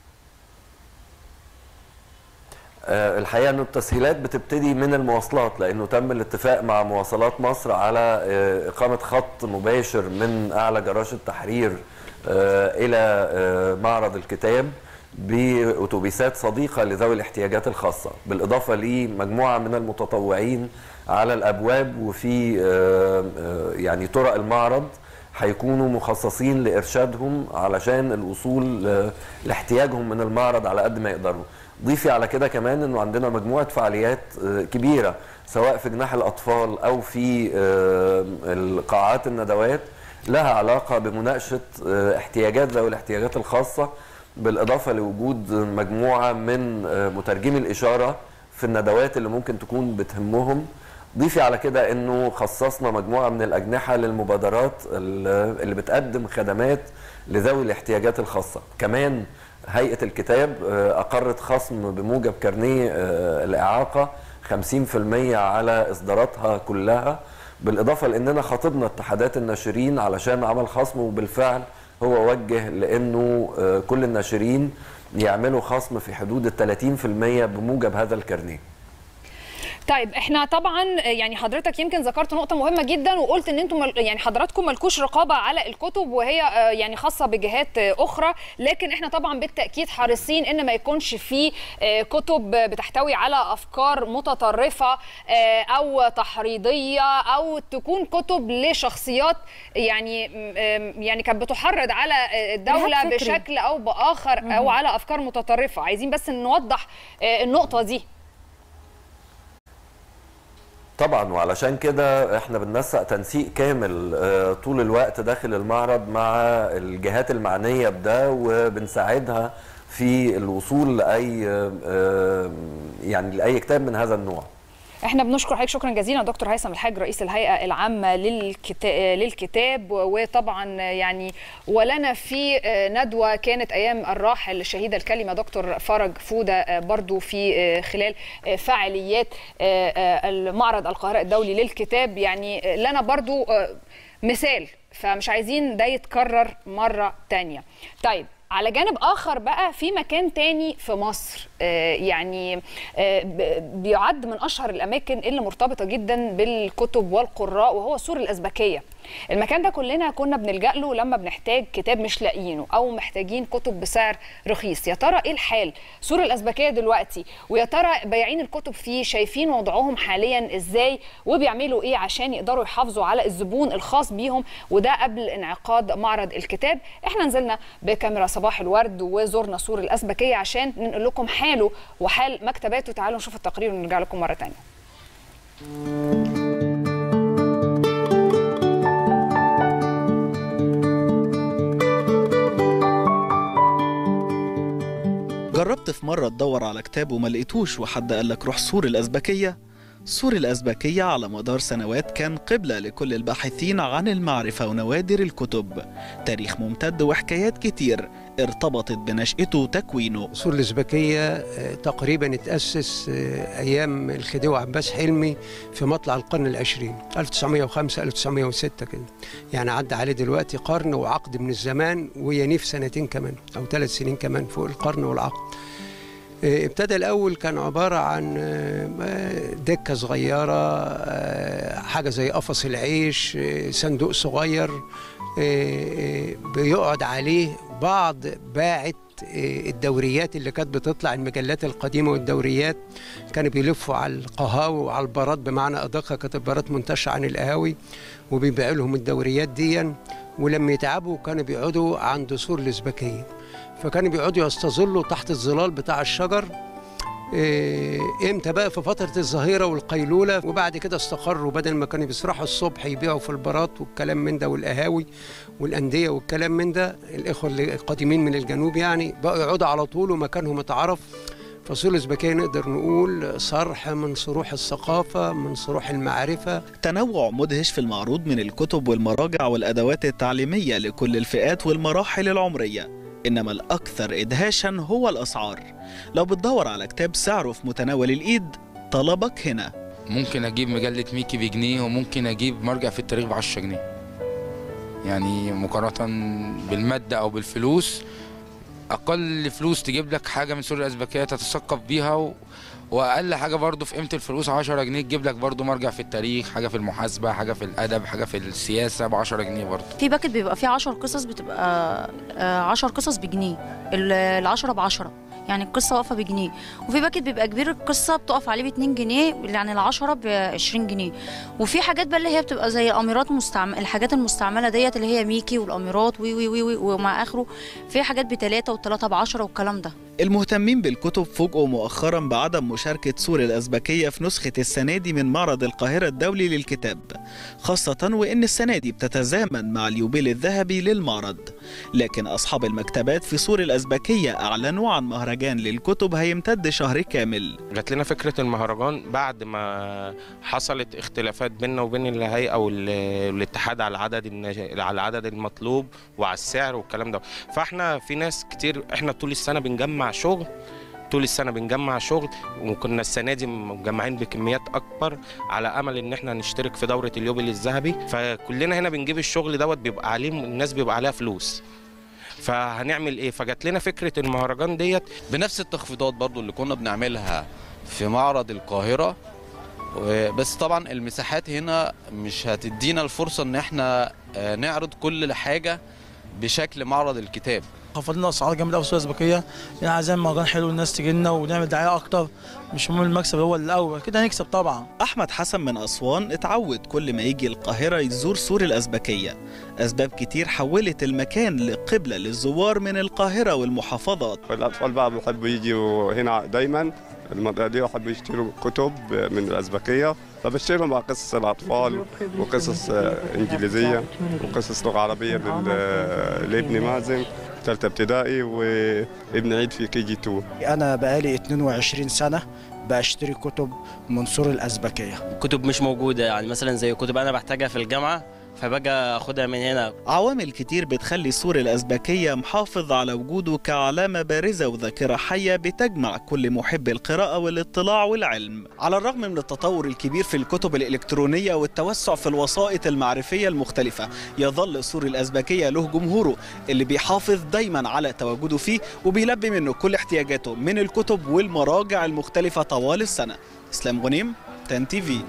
آه، الحقيقه انه التسهيلات بتبتدي من المواصلات لانه تم الاتفاق مع مواصلات مصر على آه، اقامه خط مباشر من اعلى جراج التحرير آه، الى آه، معرض الكتاب باتوبيسات صديقه لذوي الاحتياجات الخاصه بالاضافه لمجموعه من المتطوعين على الابواب وفي آه، آه، يعني طرق المعرض هيكونوا مخصصين لارشادهم علشان الوصول آه، لاحتياجهم من المعرض على قد ما يقدروا ضيفي على كده كمان انه عندنا مجموعه فعاليات آه، كبيره سواء في جناح الاطفال او في آه، القاعات الندوات لها علاقه بمناقشه آه، احتياجات ذوي الاحتياجات الخاصه بالاضافه لوجود مجموعه من آه، مترجمي الاشاره في الندوات اللي ممكن تكون بتهمهم ضيفي على كده انه خصصنا مجموعه من الاجنحه للمبادرات ال- اللي بتقدم خدمات لذوي الاحتياجات الخاصه كمان هيئه الكتاب آه، اقرت خصم بموجب كارنيه آه، الاعاقه 50% على اصداراتها كلها بالاضافه لاننا خاطبنا اتحادات الناشرين علشان عمل خصم وبالفعل هو وجه لانه آه، كل الناشرين يعملوا خصم في حدود ال 30% بموجب هذا الكارنيه طيب احنا طبعا يعني حضرتك يمكن ذكرت نقطه مهمه جدا وقلت ان انتم مل- يعني حضراتكم ملكوش رقابه على الكتب وهي آه، يعني خاصه بجهات آه، اخرى لكن احنا طبعا بالتاكيد حريصين ان ما يكونش في آه، كتب بتحتوي على افكار متطرفه آه، او تحريضيه او تكون كتب لشخصيات يعني م- يعني كانت بتحرض على آه، الدوله إرهاب فكري. بشكل او باخر او مهم. على افكار متطرفه عايزين بس نوضح آه، النقطه دي طبعا وعلشان كده احنا بننسق تنسيق كامل آه، طول الوقت داخل المعرض مع الجهات المعنية بده وبنساعدها في الوصول لأي آه، آه، يعني لأي كتاب من هذا النوع احنا بنشكر حضرتك شكرا جزيلا دكتور هيثم الحاج رئيس الهيئه العامه للكتاب, للكتاب وطبعا يعني ولنا في ندوه كانت ايام الراحل الشهيد الكلمه دكتور فرج فوده برضو في خلال فعاليات المعرض القاهره الدولي للكتاب يعني لنا برضو مثال فمش عايزين ده يتكرر مره تانية طيب على جانب اخر بقى في مكان تاني في مصر آه يعني آه ب- بيعد من اشهر الاماكن اللي مرتبطه جدا بالكتب والقراء وهو سور الازبكيه المكان ده كلنا كنا بنلجا له لما بنحتاج كتاب مش لاقيينه او محتاجين كتب بسعر رخيص يا ترى ايه الحال سور الازبكيه دلوقتي ويا ترى بياعين الكتب فيه شايفين وضعهم حاليا ازاي وبيعملوا ايه عشان يقدروا يحافظوا على الزبون الخاص بيهم وده قبل انعقاد معرض الكتاب احنا نزلنا بكاميرا صباح الورد وزرنا سور الازبكيه عشان ننقل لكم حاله وحال مكتباته تعالوا نشوف التقرير ونرجع لكم مره ثانيه جربت في مرة تدور على كتاب وما لقيتوش وحد قال لك روح سور الأزبكية سور الأزبكية على مدار سنوات كان قبلة لكل الباحثين عن المعرفة ونوادر الكتب تاريخ ممتد وحكايات كتير ارتبطت بنشأته وتكوينه سور الأزبكية آه، تقريبا اتأسس آه، أيام الخديوي عباس حلمي في مطلع القرن العشرين 1905 1906 كده يعني عدى عليه دلوقتي قرن وعقد من الزمان وينيف سنتين كمان أو ثلاث سنين كمان فوق القرن والعقد آه، ابتدى الأول كان عبارة عن آه، دكة صغيرة آه، حاجة زي قفص العيش آه، صندوق صغير آه، آه، بيقعد عليه بعض باعة آه، الدوريات اللي كانت بتطلع المجلات القديمة والدوريات كانوا بيلفوا على القهاوي وعلى البارات بمعنى أدق كانت البارات منتشرة عن القهاوي وبيبيعوا لهم الدوريات دي ولما يتعبوا كانوا بيقعدوا عند سور الأزبكية فكانوا بيقعدوا يستظلوا تحت الظلال بتاع الشجر إيه، امتى بقى في فترة الظهيرة والقيلولة وبعد كده استقروا بدل ما كانوا بيسرحوا الصبح يبيعوا في البارات والكلام من ده والقهاوي والأندية والكلام من ده الإخوة اللي القادمين من الجنوب يعني بقوا يقعدوا على طول ومكانهم اتعرف فصول الأزبكية نقدر نقول صرح من صروح الثقافة من صروح المعرفة تنوع مدهش في المعروض من الكتب والمراجع والأدوات التعليمية لكل الفئات والمراحل العمرية إنما الأكثر إدهاشا هو الأسعار لو بتدور على كتاب سعره في متناول الإيد طلبك هنا ممكن اجيب مجله ميكي بجنيه وممكن اجيب مرجع في التاريخ ب 10 جنيه يعني مقارنه بالماده او بالفلوس اقل فلوس تجيب لك حاجه من سور الازبكيه تتثقف بيها و... واقل حاجه برضو في قيمه الفلوس 10 جنيه تجيب لك برضو مرجع في التاريخ حاجه في المحاسبه حاجه في الادب حاجه في السياسه ب 10 جنيه برضو في باكت بيبقى فيه 10 قصص بتبقى 10 قصص بجنيه ال 10 ب 10 يعني القصه واقفه بجنيه وفي باكت بيبقى كبير القصه بتقف عليه ب 2 جنيه يعني ال 10 ب 20 جنيه وفي حاجات بقى اللي هي بتبقى زي الاميرات مستعمل الحاجات المستعمله ديت اللي هي ميكي والاميرات وي وي وي, وي ومع اخره في حاجات بثلاثه وثلاثه ب 10 والكلام ده المهتمين بالكتب فوجئوا مؤخرا بعدم مشاركة سور الأزبكية في نسخة السنة دي من معرض القاهرة الدولي للكتاب خاصة وإن السنة دي بتتزامن مع اليوبيل الذهبي للمعرض لكن أصحاب المكتبات في سور الأزبكية أعلنوا عن مهرجان للكتب هيمتد شهر كامل جات لنا فكرة المهرجان بعد ما حصلت اختلافات بيننا وبين الهيئة والاتحاد على العدد النج... على العدد المطلوب وعلى السعر والكلام ده فاحنا في ناس كتير احنا طول السنة بنجمع شغل طول السنه بنجمع شغل وكنا السنه دي مجمعين بكميات اكبر على امل ان احنا نشترك في دوره اليوبيل الذهبي فكلنا هنا بنجيب الشغل دوت بيبقى عليه الناس بيبقى عليها فلوس فهنعمل ايه فجات لنا فكره المهرجان ديت بنفس التخفيضات برضو اللي كنا بنعملها في معرض القاهره بس طبعا المساحات هنا مش هتدينا الفرصه ان احنا نعرض كل حاجه بشكل معرض الكتاب خفض لنا اسعار جامده قوي في الاسبكيه يعني عايزين مهرجان حلو الناس تجي لنا ونعمل دعايه اكتر مش مهم المكسب هو الاول كده هنكسب طبعا أحمد حسن من أسوان اتعود كل ما يجي القاهرة يزور سور الأزبكية أسباب كتير حولت المكان لقبلة للزوار من القاهرة والمحافظات الأطفال بقى بيحبوا يجوا هنا دايما المنطقة دي يحبوا يشتروا كتب من الأزبكية فبشتريهم بقى قصص الأطفال وقصص إنجليزية وقصص لغة عربية لابني مازن ثالثة ابتدائي وابن عيد في كي جي 2 أنا بقالي 22 سنة بشتري كتب من سور الأزبكية كتب مش موجودة يعني مثلا زي كتب أنا بحتاجها في الجامعة فباجي اخدها من هنا عوامل كتير بتخلي سور الأزبكية محافظ على وجوده كعلامة بارزة وذاكرة حية بتجمع كل محب القراءة والاطلاع والعلم على الرغم من التطور الكبير في الكتب الإلكترونية والتوسع في الوسائط المعرفية المختلفة يظل سور الأزبكية له جمهوره اللي بيحافظ دايما على تواجده فيه وبيلبي منه كل احتياجاته من الكتب والمراجع المختلفة طوال السنة إسلام غنيم تان تي في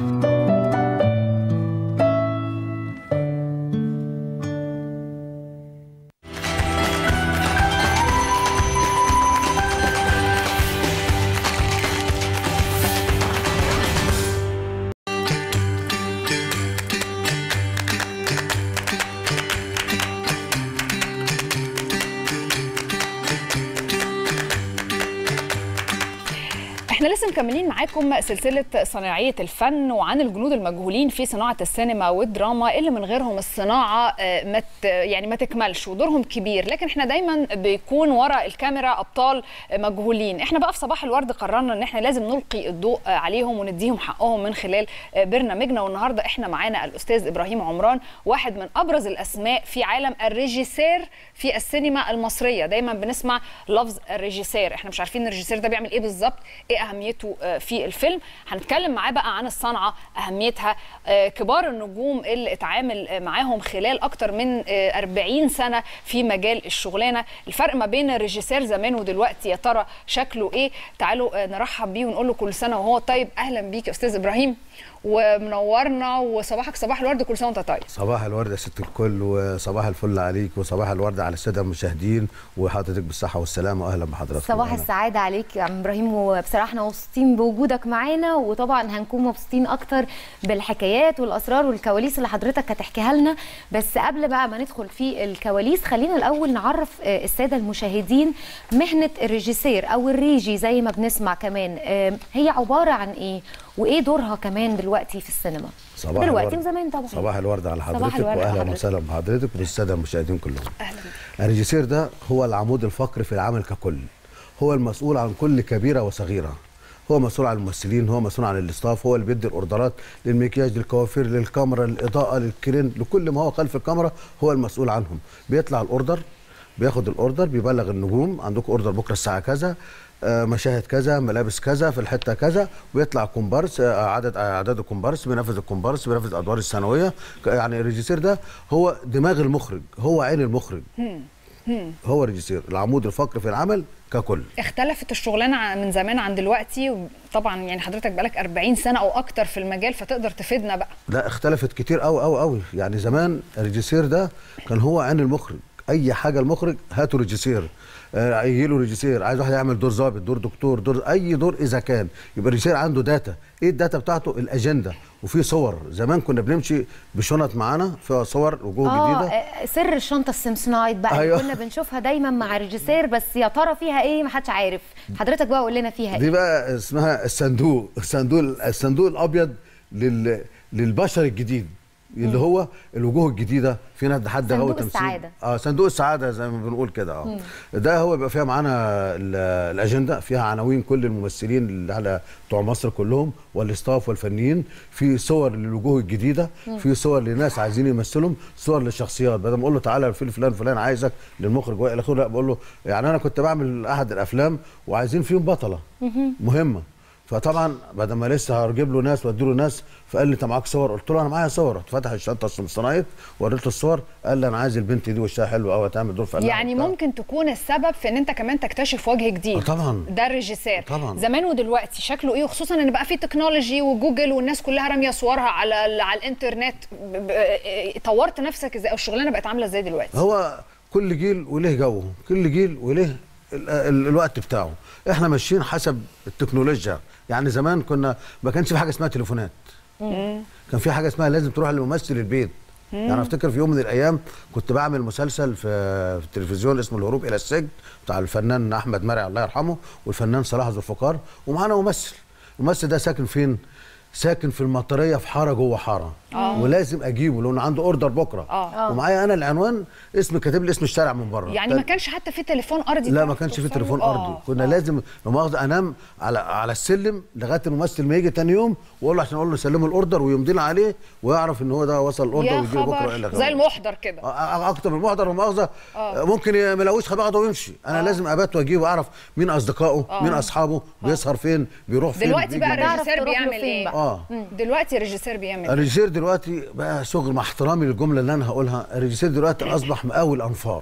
احنا لسه مكملين معاكم سلسله صناعيه الفن وعن الجنود المجهولين في صناعه السينما والدراما اللي من غيرهم الصناعه مت يعني ما تكملش ودورهم كبير لكن احنا دايما بيكون ورا الكاميرا ابطال مجهولين احنا بقى في صباح الورد قررنا ان احنا لازم نلقي الضوء عليهم ونديهم حقهم من خلال برنامجنا والنهارده احنا معانا الاستاذ ابراهيم عمران واحد من ابرز الاسماء في عالم الريجيسير في السينما المصريه دايما بنسمع لفظ الريجيسير احنا مش عارفين الريجيسير ده بيعمل ايه بالظبط ايه اهميته في الفيلم هنتكلم معاه بقى عن الصنعه اهميتها كبار النجوم اللي اتعامل معاهم خلال اكتر من 40 سنه في مجال الشغلانه الفرق ما بين الريجيسير زمان ودلوقتي يا ترى شكله ايه تعالوا نرحب بيه ونقول له كل سنه وهو طيب اهلا بيك يا استاذ ابراهيم ومنورنا وصباحك صباح الورد كل سنه وانت طيب صباح الورد يا ست الكل وصباح الفل عليك وصباح الورد على الساده المشاهدين وحضرتك بالصحه والسلامه واهلا بحضرتك صباح السعاده عليك يا عم ابراهيم وبصراحه احنا مبسوطين بوجودك معانا وطبعا هنكون مبسوطين اكتر بالحكايات والاسرار والكواليس اللي حضرتك هتحكيها لنا بس قبل بقى ما ندخل في الكواليس خلينا الاول نعرف الساده المشاهدين مهنه الريجيسير او الريجي زي ما بنسمع كمان هي عباره عن ايه وايه دورها كمان دلوقتي في السينما صباح دلوقتي الورد. وزمان طبعا صباح الورد على صباح حضرتك الورد على واهلا حضرتك. وسهلا بحضرتك وبالساده المشاهدين كلهم اهلا الريجيسير ده هو العمود الفقري في العمل ككل هو المسؤول عن كل كبيره وصغيره هو مسؤول عن الممثلين هو مسؤول عن الاستاف هو اللي بيدي الاوردرات للمكياج للكوافير للكاميرا للاضاءه للكرين لكل ما هو خلف الكاميرا هو المسؤول عنهم بيطلع الاوردر بياخد الاوردر بيبلغ النجوم عندكم اوردر بكره الساعه كذا آه، مشاهد كذا ملابس كذا في الحته كذا ويطلع كومبارس آه، عدد اعداد الكومبارس بينفذ الكومبارس بينفذ الادوار الثانويه ك- يعني الريجيسير ده هو دماغ المخرج هو عين المخرج هم. هم. هو الريجيسير العمود الفقري في العمل ككل اختلفت الشغلانه ع- من زمان عن دلوقتي طبعا يعني حضرتك بقالك 40 سنه او اكتر في المجال فتقدر تفيدنا بقى لا اختلفت كتير قوي قوي قوي يعني زمان الريجيسير ده كان هو عين المخرج اي حاجه المخرج هاتوا ريجيسير آه، يجي له ريجيسير عايز واحد يعمل دور ضابط دور دكتور دور اي دور اذا كان يبقى الريجيسير عنده داتا ايه الداتا بتاعته الاجنده وفي صور زمان كنا بنمشي بشنط معانا فيها صور وجوه اه جديده آه، سر الشنطه السمسونايت بقى أيوة. أيوة. كنا بنشوفها دايما مع الريجيسير بس يا ترى فيها ايه ما حدش عارف حضرتك بقى قول لنا فيها دي ايه بقى اسمها الصندوق الصندوق الصندوق الابيض لل للبشر الجديد اللي هو الوجوه الجديده في ناس حد صندوق غاوي تمثيل السعادة. اه صندوق السعاده زي ما بنقول كده اه ده هو بيبقى فيها معانا ال- الاجنده فيها عناوين كل الممثلين اللي على بتوع مصر كلهم والاستاف والفنيين في صور للوجوه الجديده مم. في صور لناس عايزين يمثلهم صور للشخصيات بدل ما اقول له تعالى الفيلم فلان فلان عايزك للمخرج والى اخره لا بقول له يعني انا كنت بعمل احد الافلام وعايزين فيهم بطله مهمه فطبعا بعد ما لسه هجيب له ناس وادي له ناس فقال لي انت معاك صور قلت له انا معايا صور رحت فاتح الشنطه الصنايط وريت له الصور قال لي انا عايز البنت دي وشها حلو قوي هتعمل دور فنان يعني ممكن تكون السبب في ان انت كمان تكتشف وجه جديد آه طبعا ده الريجيسير طبعا. زمان ودلوقتي شكله ايه وخصوصا ان بقى في تكنولوجي وجوجل والناس كلها راميه صورها على ال- على الانترنت ب- ب- إيه، طورت نفسك ازاي او الشغلانه بقت عامله ازاي دلوقتي هو كل جيل وليه جوه كل جيل وليه ال- ال- الوقت بتاعه احنا ماشيين حسب التكنولوجيا يعني زمان كنا ما كانش في حاجه اسمها تليفونات كان في حاجه اسمها لازم تروح لممثل البيت مم. يعني افتكر في يوم من الايام كنت بعمل مسلسل في في التلفزيون اسمه الهروب الى السجن بتاع الفنان احمد مرعي الله يرحمه والفنان صلاح ذو الفقار ومعانا ممثل الممثل ده ساكن فين ساكن في المطريه في حاره جوه حاره آه. ولازم اجيبه لانه عنده اوردر بكره آه. ومعايا انا العنوان اسم كاتب لي اسم الشارع من بره يعني ما كانش حتى في تليفون ارضي لا تعرف ما كانش في توصله؟ تليفون آه. ارضي كنا لازم لو مؤاخذه انام على على السلم لغايه الممثل ما يجي تاني يوم واقول له عشان اقول له سلمه الاوردر ويمضي لي عليه ويعرف ان هو ده وصل الاوردر يا ويجي له بكره خبر الى زي المحضر كده اكتر من المحضر ومؤاخذه آه. ممكن ي- ما يلاقوش باخده ويمشي انا لازم ابات واجيبه واعرف مين اصدقائه آه. مين اصحابه بيسهر فين بيروح فين دلوقتي بيجي بقى منين. الريجيسير بيعمل ايه اه دلوقتي الريجيسير بيعمل ايه الريجيسير دلوقتي بقى شغل مع احترامي للجمله اللي انا هقولها الريجيسير دلوقتي اصبح مقاول انفار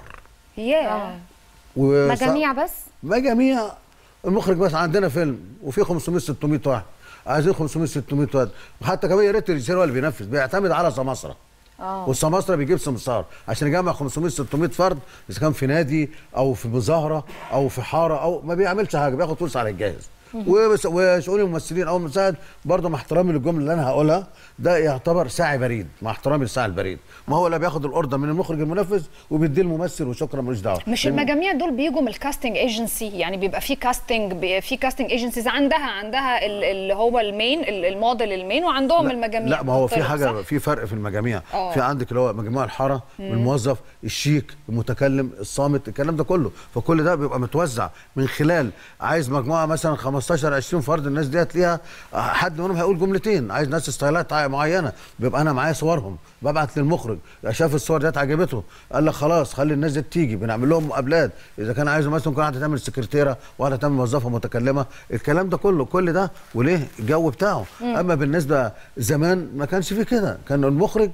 ياه و... مجاميع بس مجاميع المخرج بس عندنا فيلم وفي 500 600 واحد عايزين 500 600 واحد وحتى كمان يا ريت الريجيسير هو اللي بينفذ بيعتمد على سماسره اه والسماسره بيجيب سمسار عشان يجمع 500 600 فرد اذا كان في نادي او في مظاهره او في حاره او ما بيعملش حاجه بياخد فلوس على الجاهز وبس- وشؤون الممثلين او المساعد برضه مع احترامي للجمله اللي انا هقولها ده يعتبر ساعي بريد مع احترامي للساعي البريد ما هو لا بياخد الاوردر من المخرج المنفذ وبيديه الممثل وشكرا ملوش دعوه مش لأن- المجاميع دول بيجوا من الكاستنج ايجنسي يعني بيبقى في كاستنج بي- في كاستنج ايجنسيز عندها عندها ال- اللي هو المين ال- الموديل المين وعندهم المجاميع لا ما هو في بتطلب، حاجه صح؟ في فرق في المجاميع آه. في عندك اللي هو مجموع الحاره مم. الموظف الشيك المتكلم الصامت الكلام ده كله فكل ده بيبقى متوزع من خلال عايز مجموعه مثلا 15 20 فرد الناس ديت ليها حد منهم هيقول جملتين عايز ناس ستايلات معينه بيبقى انا معايا صورهم ببعت للمخرج شاف الصور ديت عجبته قال لك خلاص خلي الناس دي تيجي بنعمل لهم مقابلات اذا كان عايز مثلا ممكن واحده تعمل سكرتيره واحده تعمل موظفه متكلمه الكلام ده كله كل ده وليه الجو بتاعه مم. اما بالنسبه زمان ما كانش فيه كده كان المخرج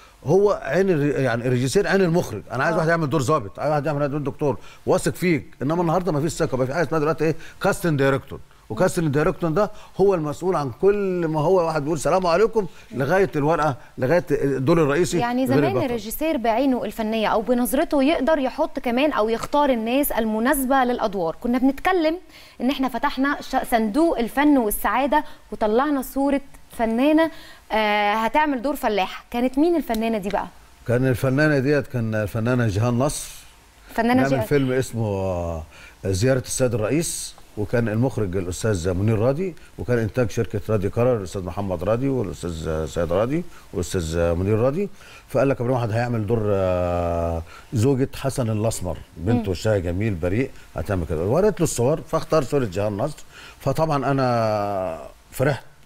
هو عين الر- يعني الريجيسير عين المخرج انا عايز واحد يعمل دور ظابط عايز واحد يعمل دور دكتور واثق فيك انما النهارده ما فيش ثقه بقى في حاجه اسمها دلوقتي ايه كاستنج دايركتور وكاستنج دايركتور ده هو المسؤول عن كل ما هو واحد بيقول سلام عليكم لغايه الورقه لغايه الدور الرئيسي يعني غير زمان البطل. الريجيسير بعينه الفنيه او بنظرته يقدر يحط كمان او يختار الناس المناسبه للادوار كنا بنتكلم ان احنا فتحنا ش- صندوق الفن والسعاده وطلعنا صوره فنانه آه هتعمل دور فلاحه كانت مين الفنانه دي بقى كان الفنانه ديت كان الفنانه جيهان نصر فنانه نعمل جي- فيلم اسمه آه، زياره السيد الرئيس وكان المخرج الاستاذ منير راضي وكان انتاج شركه رادي قرار الاستاذ محمد راضي والاستاذ سيد راضي والاستاذ منير راضي فقال لك ابراهيم واحد هيعمل دور آه، زوجة حسن الاسمر بنت مم. وشها جميل بريء هتعمل كده وريت له الصور فاختار صوره جيهان نصر فطبعا انا فرحت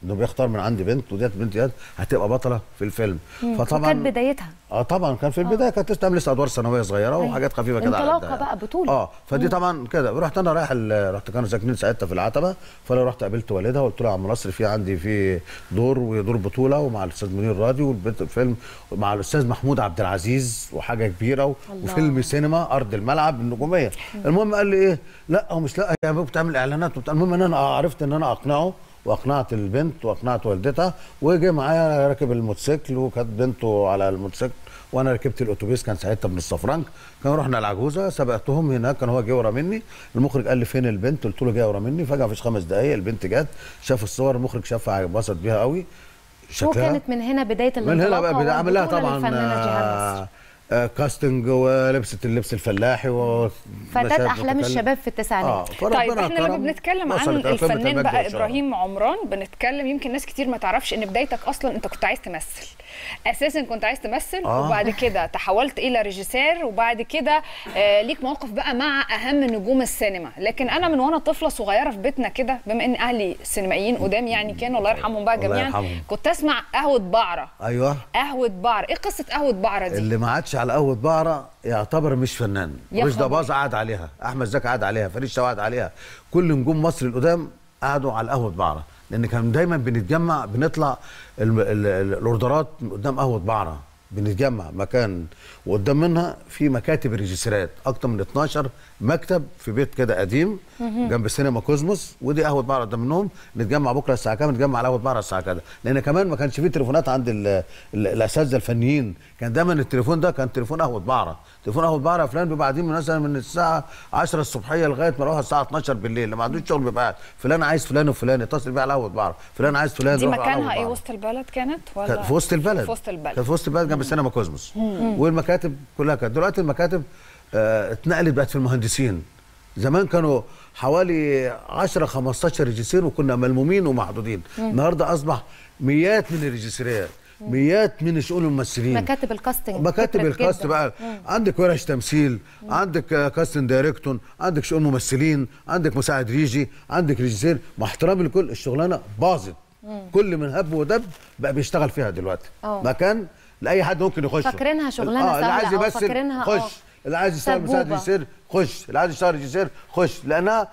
انه بيختار من عندي بنت وديت بنت ديت هتبقى بطله في الفيلم مم. فطبعا وكانت بدايتها اه طبعا كان في البدايه كانت لسه تعمل لسه ادوار ثانويه صغيره أيوة. وحاجات خفيفه كده على انطلاقه قدها. بقى بطوله اه فدي مم. طبعا كده رحت انا رايح ال- رحت كانوا ساكنين ساعتها في العتبه فانا رحت قابلت والدها وقلت له يا عم نصر في عندي في دور ودور بطوله ومع الاستاذ منير راضي والبنت الفيلم مع الاستاذ محمود عبد العزيز وحاجه كبيره و- الله. وفيلم سينما ارض الملعب النجوميه المهم قال لي ايه لا هو مش لا يا بابا بتعمل اعلانات وبتاع المهم ان انا عرفت ان انا اقنعه واقنعت البنت واقنعت والدتها وجه معايا راكب الموتوسيكل وكانت بنته على الموتوسيكل وانا ركبت الاتوبيس كان ساعتها ابن الصفرنج كان رحنا العجوزه سبقتهم هناك كان هو جه ورا مني المخرج قال لي فين البنت قلت له جايه ورا مني فجاه مفيش خمس دقائق البنت جت شاف الصور المخرج شافها انبسط بيها قوي وكانت من هنا بدايه من هنا بقى الانطلاقة بدأ عمل لها والبطولة طبعا للفنانة جيهان نصر. آه آه كاستنج ولبست اللبس الفلاحي و فتاة احلام الشباب في التسعينات طيب احنا لما بنتكلم عن وصلت أفلام الفنان المجد بقى والشرف. ابراهيم عمران بنتكلم يمكن ناس كتير ما تعرفش ان بدايتك اصلا انت كنت عايز تمثل اساسا كنت عايز تمثل آه. وبعد كده تحولت الى ريجيسير وبعد كده آه ليك موقف بقى مع اهم نجوم السينما لكن انا من وانا طفله صغيره في بيتنا كده بما ان اهلي سينمائيين قدام يعني كانوا الله يرحمهم بقى الله جميعا يرحمهم. كنت اسمع قهوه بعره ايوه قهوه بعره ايه قصه قهوه بعره دي اللي ما عادش على قهوه بعره يعتبر مش فنان يا رشدي خبر. باظ قعد عليها احمد زكي قعد عليها فريد شوقي قعد عليها كل نجوم مصر القدام قعدوا على قهوه بعره لان كان دايما بنتجمع بنطلع ال- ال- ال- الاوردرات من قدام قهوه بعره بنتجمع مكان وقدام منها في مكاتب ريجيسيرات اكتر من 12 مكتب في بيت كده قديم مهم. جنب سينما كوزموس ودي قهوه بعره قدام منهم نتجمع بكره الساعه كام نتجمع على قهوه بعره الساعه كذا لان كمان ما كانش فيه تليفونات عند ال- ال- الاساتذه الفنيين كان دايما التليفون ده كان تليفون قهوه بعره تليفون قهوه بعره فلان بيبقى قاعدين من مثلا من الساعه 10 الصبحيه لغايه ما نروح الساعه 12 بالليل لما عندوش شغل بيبقى قاعد فلان عايز فلان وفلان يتصل بيه على قهوه بعره فلان عايز فلان دي يروح على قهوة مكانها ايه بعرة. وسط البلد كانت ولا كانت في وسط البلد في وسط البلد كانت في وسط البلد جنب سينما كوزموس مم. والمكاتب كلها كانت دلوقتي المكاتب آه، اتنقلت بقت في المهندسين زمان كانوا حوالي 10 15 ريجيسير وكنا ملمومين ومحدودين مم. النهارده اصبح مئات من الريجيسيرات مئات من شؤون الممثلين مكاتب الكاستنج مكاتب كترت الكاست جداً. بقى مم. عندك ورش تمثيل عندك آه، كاستنج دايركتور عندك شؤون ممثلين عندك مساعد ريجي عندك ريجيسير مع احترامي لكل الشغلانه باظت مم. كل من هب ودب بقى بيشتغل فيها دلوقتي أه. مكان لاي حد ممكن يخش فاكرينها شغلانة اللي عايز سهلة أو يمثل فاكرينها أه. خش اللي عايز يشتغل مساعد سبوبة. ريجيسير خش اللي عايز يشتغل ريجيسير خش لانها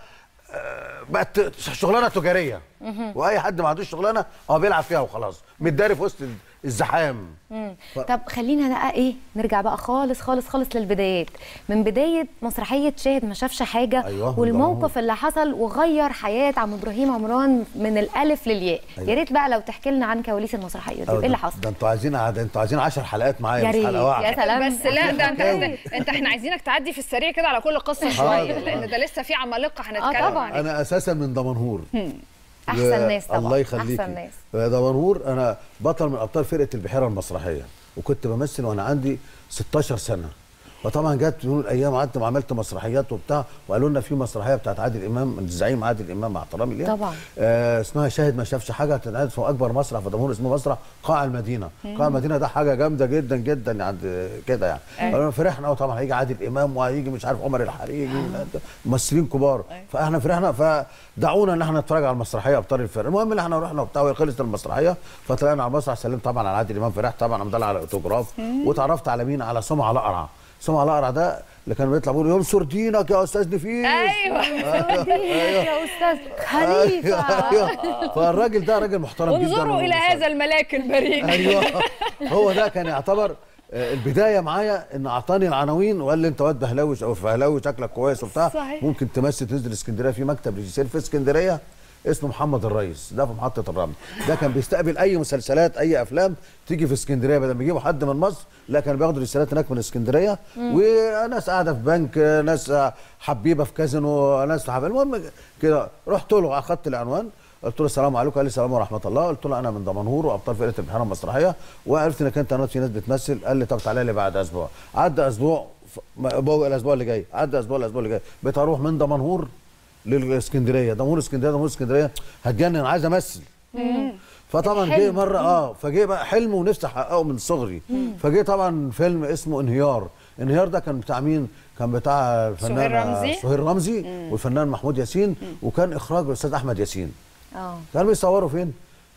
آه، بقت شغلانه تجاريه مهم. واي حد ما عندوش شغلانه هو بيلعب فيها وخلاص متداري في وسط الزحام مم. ف- طب خلينا بقى ايه نرجع بقى خالص خالص خالص للبدايات من بدايه مسرحيه شاهد ما شافش حاجه أيوة، والموقف اللي حصل وغير حياه عم ابراهيم عمران من الالف للياء أيوة. يا ريت بقى لو تحكي لنا عن كواليس المسرحيه دي أه، ايه اللي ده- حصل ده انتوا عايزين ده انتوا عايزين 10 حلقات معايا يا مش ريت، حلقه واحده يا سلام. بس لا ده انت حكاوي. انت, انت احنا عايزينك تعدي في السريع كده على كل قصه آه. شويه لان ده لسه في عمالقه هنتكلم طبعاً. عليها انا اساسا من دمنهور احسن و- ناس طبعا الله يخليكي احسن ناس دمنهور انا بطل من ابطال فرقه البحيره المسرحيه وكنت بمثل وانا عندي 16 سنه فطبعا جت في يوم من الايام قعدت عملت مسرحيات وبتاع وقالوا لنا في مسرحيه بتاعت عادل امام الزعيم عادل امام مع احترامي ليه طبعا. آه اسمها شاهد ما شافش حاجه هتتعرض في اكبر مسرح في دمنهور اسمه مسرح قاع المدينه مم. قاع المدينه ده حاجه جامده جدا جدا عند كده يعني أيوة. قالوا لنا فرحنا وطبعا هيجي عادل امام وهيجي مش عارف عمر الحريري ممثلين كبار فاحنا فرحنا فدعونا ان احنا نتفرج على المسرحيه ابطال الفرق المهم ان احنا رحنا وبتاع وهي خلصت المسرحيه فطلعنا على المسرح سلمت طبعا على عادل امام فرحت طبعا مضل على اوتوجراف مم. واتعرفت على مين على سمعه الاقرع سمعه الاقرع ده اللي كان بيطلع بيقول ينصر دينك يا استاذ نفيس ايوه يا استاذ ايوه خليفه ايوه فالراجل ده راجل محترم جدا انظروا الى هذا الملاك البريء ايوه هو ده كان يعتبر آه، البدايه معايا ان اعطاني العناوين وقال لي انت واد بهلاوي او فهلاوي شكلك كويس وبتاع صحيح. ممكن تمثل تنزل اسكندريه في مكتب ريجيسير في اسكندريه اسمه محمد الريس ده في محطه الرمل ده كان بيستقبل اي مسلسلات اي افلام تيجي في اسكندريه بدل ما يجيبوا حد من مصر لا كانوا بياخدوا رسالات هناك من اسكندريه مم. وناس قاعده في بنك ناس حبيبه في كازينو ناس حبيبة. المهم كده رحت له اخدت العنوان قلت له السلام عليكم قال لي السلام ورحمه الله قلت له انا من دمنهور وابطال فرقه البحيره المسرحيه وعرفت انك انت في ناس بتمثل قال لي طب تعالى لي بعد اسبوع عدى اسبوع ف- ما- بقى الاسبوع اللي جاي عدى اسبوع الاسبوع اللي جاي بقيت اروح من دمنهور للاسكندريه دمنهور اسكندريه دمنهور اسكندريه هتجنن عايز امثل فطبعا جه حلم. مره اه فجه بقى حلم ونفسي احققه من صغري مم. فجه طبعا فيلم اسمه انهيار انهيار ده كان بتاع مين كان بتاع الفنان سهير رمزي. سهير رمزي مم. والفنان محمود ياسين وكان اخراج الاستاذ احمد ياسين اه كانوا بيصوروا فين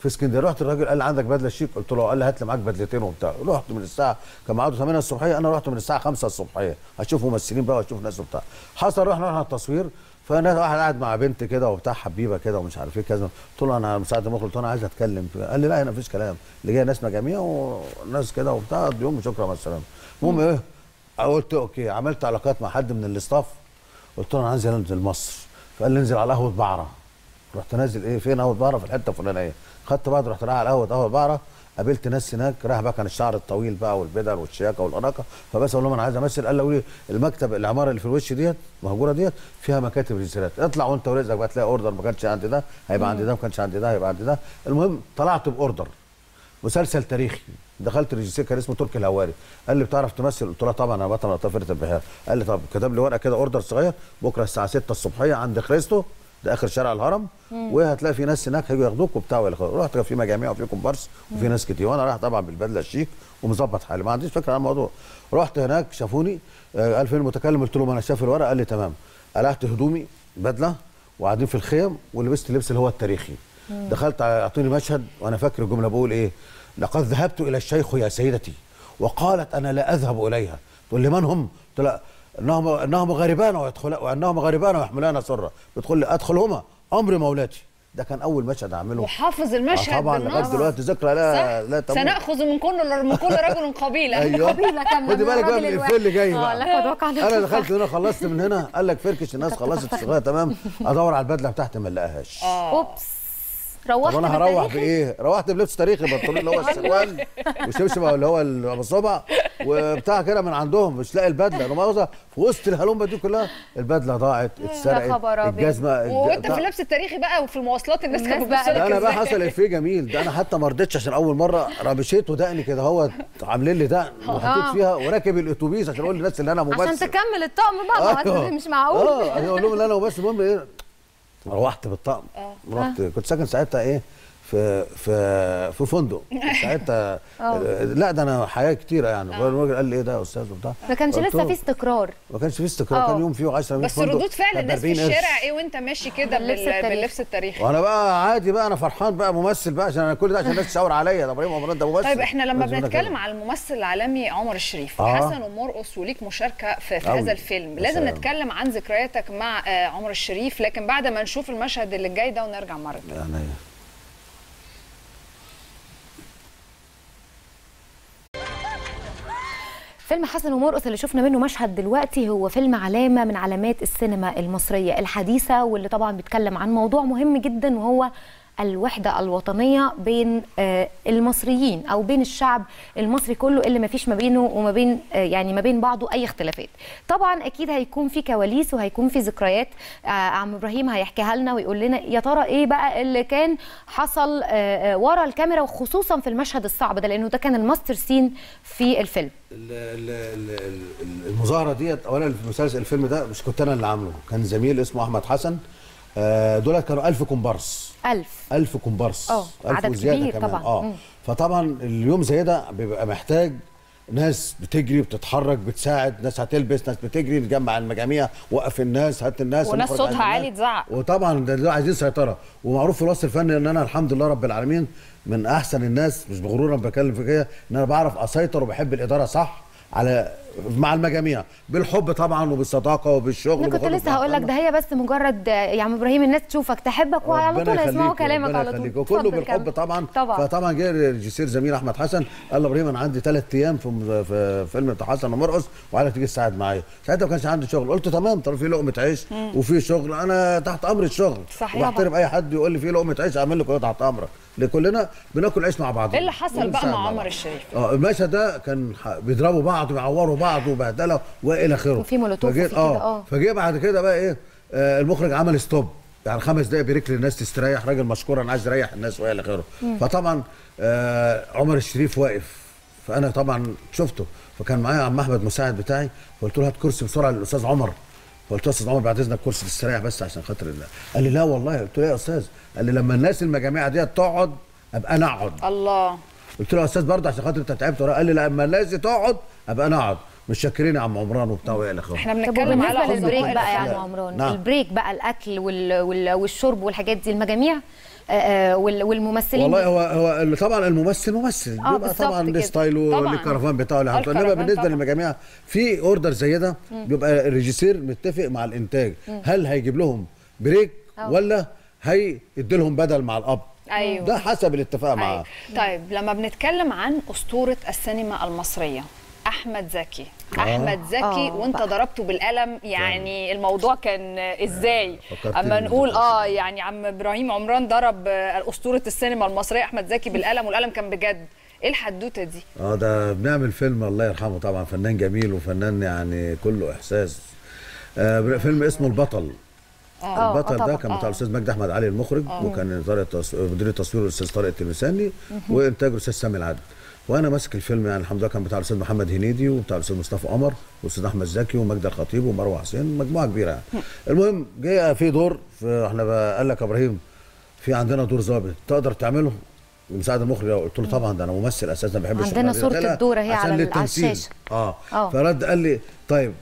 في اسكندريه رحت الراجل قال لي عندك بدله شيك قلت له قال لي هات لي معاك بدلتين وبتاع رحت من الساعه كان ميعاده 8 الصبحيه انا رحت من الساعه 5 الصبحيه هشوف ممثلين بقى واشوف ناس وبتاع حصل رحنا رحنا التصوير فانا واحد قاعد مع بنت كده وبتاع حبيبه كده ومش عارف ايه كذا قلت له انا مساعد المخرج قلت له انا عايز اتكلم قال لي لا هنا مفيش كلام اللي جاي ناس مجاميع وناس كده وبتاع يوم شكرا مع السلامه المهم ايه قلت اوكي عملت علاقات مع حد من الاستاف قلت له انا عايز انزل مصر فقال لي انزل على قهوه بعره رحت نازل ايه فين قهوه بعره في الحته الفلانيه خدت بعض رحت رايح على قهوه قهوه بعره قابلت ناس هناك راح بقى كان الشعر الطويل بقى والبدل والشياكه والاناقه فبس اقول لهم انا عايز امثل قال لي المكتب العماره اللي في الوش ديت مهجوره ديت فيها مكاتب ريسيرات اطلع وانت ورزقك بقى تلاقي اوردر ما كانش عندي ده هيبقى عندي ده ما كانش عندي ده هيبقى عندي ده المهم طلعت باوردر مسلسل تاريخي دخلت الريجيسير كان اسمه تركي الهواري قال لي بتعرف تمثل قلت له طبعا انا بطل ابطال فرقه البحار قال لي طب كتب لي ورقه كده اوردر صغير بكره الساعه 6 الصبحيه عند خريستو ده اخر شارع الهرم مم. وهتلاقي في ناس هناك هيجوا ياخدوك وبتاع والى اخره رحت كان في مجاميع وفي كومبارس وفي ناس كتير وانا رايح طبعا بالبدله الشيك ومظبط حالي ما عنديش فكره عن الموضوع رحت هناك شافوني آه، قال فين المتكلم قلت له ما انا شاف الورقه قال لي تمام قلعت هدومي بدله وقاعدين في الخيم ولبست اللبس اللي هو التاريخي مم. دخلت اعطوني مشهد وانا فاكر الجمله بقول ايه لقد ذهبت الى الشيخ يا سيدتي وقالت انا لا اذهب اليها تقول لي من هم؟ قلت لها انهم انهم غريبان ويدخل وانهم غريبان ويحملان سره بتقول لي ادخلهما امر مولاتي ده كان اول مشهد اعمله وحافظ المشهد آه طبعا لغايه بالنص. دلوقتي ذكرى لا صح؟ لا تموت سنأخذ من كل من كل رجل قبيلة ايوه قبيلة كاملة خدي من بالك بقى من الراجل الافيه اللي جاي الواحد. بقى آه، لقد وقع انا دخلت هنا خلصت من هنا قال لك فركش الناس خلصت الصغيره تمام ادور على البدله بتاعتي ما الاقيهاش اوبس طب روحت انا هروح بالتاريخ؟ بايه؟ روحت بلبس تاريخي بنطلون اللي هو السروال وشبشب اللي هو ابو الصبع وبتاع كده من عندهم مش لاقي البدله انا مؤاخذه في وسط الهلومه دي كلها البدله ضاعت اتسرقت خبر أبيض. الجزمه الج- وانت بتاع- في اللبس التاريخي بقى وفي المواصلات الناس كانت ده بتبص لك انا بقى إزاي؟ حصل افيه جميل ده انا حتى ما رضيتش عشان اول مره رمشيت ودقني كده هو عاملين لي دقن وحطيت آه. فيها وراكب الاتوبيس عشان اقول للناس ان انا ممثل عشان تكمل الطقم بقى ما أيوه. هو مش معقول اه عشان اقول لهم ان انا ممثل المهم ايه روحت بالطقم آه. رحت كنت ساكن ساعتها ايه في في في فندق ساعتها آه. لا ده انا حياه كتيره يعني الراجل قال لي ايه ده يا استاذ وبتاع ما كانش قلت لسه له في استقرار ما كانش في استقرار آه. كان يوم فيه 10 بس ردود فعل الناس في الشارع ايه وانت ماشي كده باللبس بال- التاريخي. باللبس التاريخي وانا بقى عادي بقى انا فرحان بقى ممثل بقى عشان انا كل ده عشان الناس تشاور عليا ده ابراهيم عمران ده ممثل طيب احنا لما لازم أنا بنتكلم كده. على الممثل العالمي عمر الشريف آه. حسن ومرقص وليك مشاركه في, في أوي. هذا الفيلم يا لازم سلام. نتكلم عن ذكرياتك مع آه، عمر الشريف لكن بعد ما نشوف المشهد اللي جاي ده ونرجع مره تانية. يعني فيلم حسن ومرقص اللي شفنا منه مشهد دلوقتي هو فيلم علامة من علامات السينما المصرية الحديثة واللي طبعا بيتكلم عن موضوع مهم جدا وهو الوحدة الوطنية بين آه، المصريين أو بين الشعب المصري كله اللي ما فيش ما بينه وما بين آه، يعني ما بين بعضه أي اختلافات طبعا أكيد هيكون في كواليس وهيكون في ذكريات آه، عم إبراهيم هيحكيها لنا ويقول لنا يا ترى إيه بقى اللي كان حصل آه، آه، ورا الكاميرا وخصوصا في المشهد الصعب ده لأنه ده كان الماستر سين في الفيلم ال- ال- ال- ال- المظاهره ديت اولا في مسلسل الفيلم ده مش كنت انا اللي عامله كان زميل اسمه احمد حسن آه، دول كانوا 1000 كومبارس ألف 1000 كومبارس اه 1000 عدد وزيادة كبير كمان. طبعا اه مم. فطبعا اليوم زي ده بيبقى محتاج ناس بتجري بتتحرك بتساعد ناس هتلبس ناس بتجري نجمع المجاميع وقف الناس هات الناس وناس المخرج صوتها عايز عالي الناس. تزعق وطبعا ده, ده عايزين سيطره ومعروف في الوصف الفني ان انا الحمد لله رب العالمين من احسن الناس مش بغرور انا بتكلم في كده ان انا بعرف اسيطر وبحب الاداره صح على مع المجاميع بالحب طبعا وبالصداقه وبالشغل انا كنت وباخد لسه هقول لك ده هي بس مجرد آه، يا عم ابراهيم الناس تشوفك تحبك وعلى ربنا طول هيسمعوا يخليك، كلامك ربنا على طول يخليك. وكله اتفضل بالحب كمل. طبعا طبعا فطبعا جه الريجيسير زميل احمد حسن قال له ابراهيم انا عندي ثلاث ايام في في فيلم بتاع حسن ومرقص وعايزك تيجي تساعد معايا ساعتها ما كانش عندي شغل قلت تمام طب في لقمه عيش مم. وفي شغل انا تحت امر الشغل صحيح. وبحترم اي حد يقول لي في لقمه عيش اعمل له كده تحت امرك لان كلنا بناكل عيش مع بعض ايه اللي حصل بقى مع عمر الشريف اه المشهد ده كان ح- بيضربوا بعض ويعوروا بعض وبهدله والى اخره وفي مولوتوف فجيت- وفي كده، آه. فجه بعد كده بقى ايه آه المخرج عمل ستوب يعني خمس دقايق بريك للناس تستريح راجل مشكور انا عايز اريح الناس والى اخره مم. فطبعا آه عمر الشريف واقف فانا طبعا شفته فكان معايا عم احمد مساعد بتاعي فقلت له هات كرسي بسرعه للاستاذ عمر فقلت له يا استاذ عمر بعد اذنك كرسي تستريح بس عشان خاطر الله قال لي لا والله قلت له إيه يا استاذ قال لي لما الناس المجاميع ديت تقعد ابقى انا اقعد الله قلت له يا استاذ برضه عشان خاطر انت تعبت وراه قال لي لما الناس دي تقعد ابقى انا اقعد مش شاكرين يا عم عمران وبتاع والى اخره احنا طب بنتكلم على وبالنسبه أصدقاء للبريك بقى يا الأفلام. عم عمران نعم. البريك بقى الاكل وال... وال... والشرب والحاجات دي المجاميع آه، آه، وال- والممثلين والله هو هو ال- طبعا الممثل ممثل آه، بيبقى بالظبط طبعا ليه كده. ستايله طبعاً. ليه الكرفان بتاعه ليه حاجته. انما الكرفان بالنسبه طبعاً. للمجاميع في اوردر زي ده مم. بيبقى الريجيسير متفق مع الانتاج مم. هل هيجيب لهم بريك أه. ولا هيدي لهم بدل مع الاب أيوة. ده حسب الاتفاق معاه طيب لما بنتكلم عن اسطوره السينما المصريه احمد زكي آه. احمد زكي آه، وانت بقى. ضربته بالقلم يعني الموضوع كان ازاي فكرتني اما نقول بالموضوع. اه يعني عم ابراهيم عمران ضرب آه، اسطوره السينما المصريه احمد زكي بالقلم والقلم كان بجد ايه الحدوته دي اه ده بنعمل فيلم الله يرحمه طبعا فنان جميل وفنان يعني كله احساس آه فيلم اسمه البطل آه، البطل آه، ده طبعاً. كان بتاع آه. الاستاذ مجدي احمد علي المخرج آه. وكان طارق التص- مدير التصوير الاستاذ طارق التلمساني مهم. وانتاج الاستاذ سامي العدل وانا ماسك الفيلم يعني الحمد لله كان بتاع الاستاذ محمد هنيدي وبتاع الاستاذ مصطفى قمر والاستاذ احمد زكي ومجدي الخطيب ومروه حسين مجموعه كبيره يعني المهم جه في دور في احنا بقى قال لك يا ابراهيم في عندنا دور ظابط تقدر تعمله مساعد المخرج قلت له طبعا ده انا ممثل اساسا ما بحبش عندنا الشغلانة دي. صورة لا، الدور أهي عشان على ال- على للتمثيل. الشاشة. اه آه. فرد قال لي طيب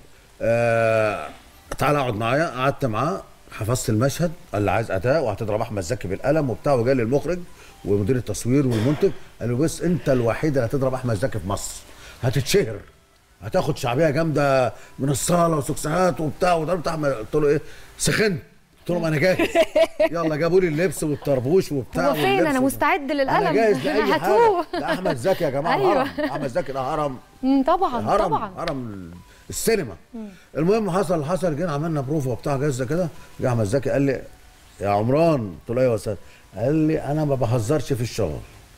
آه تعالى اقعد معايا قعدت معاه حفظت المشهد قال لي عايز اداء وهتضرب احمد زكي بالقلم وبتاع وجاي لي المخرج ومدير التصوير والمنتج قال له بص انت الوحيد اللي هتضرب احمد زكي في مصر هتتشهر هتاخد شعبيه جامده من الصاله وسكسهات وبتاع وضربت احمد قلت له ايه سخنت قلت لهم انا جاهز يلا جابوا لي اللبس والطربوش وبتاع هو فين واللبس انا و- مستعد للقلم انا جاهز لاي حاجه هاتوه ده احمد زكي يا جماعه أيوة. هرم احمد زكي ده هرم مم، طبعا هرم طبعا هرم السينما المهم حصل اللي حصل جينا عملنا بروفا وبتاع جاهزه كده جه احمد زكي قال لي يا عمران قلت له ايوه يا استاذ قال لي انا ما بهزرش في الشغل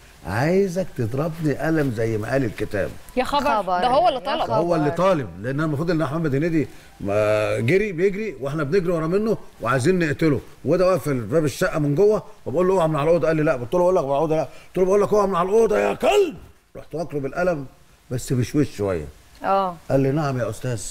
عايزك تضربني قلم زي ما قال الكتاب يا خبر, ده هو اللي طلب هو اللي طالب لان المفروض ان محمد هنيدي ما جري بيجري واحنا بنجري ورا منه وعايزين نقتله وده واقف في باب الشقه من جوه وبقول له اوعى من على الاوضه قال لي لا قلت له بقول لك من على الاوضه لا قلت له بقول لك اوعى من على الاوضه يا كلب رحت واكله بالقلم بس بشوش شويه اه قال لي نعم يا استاذ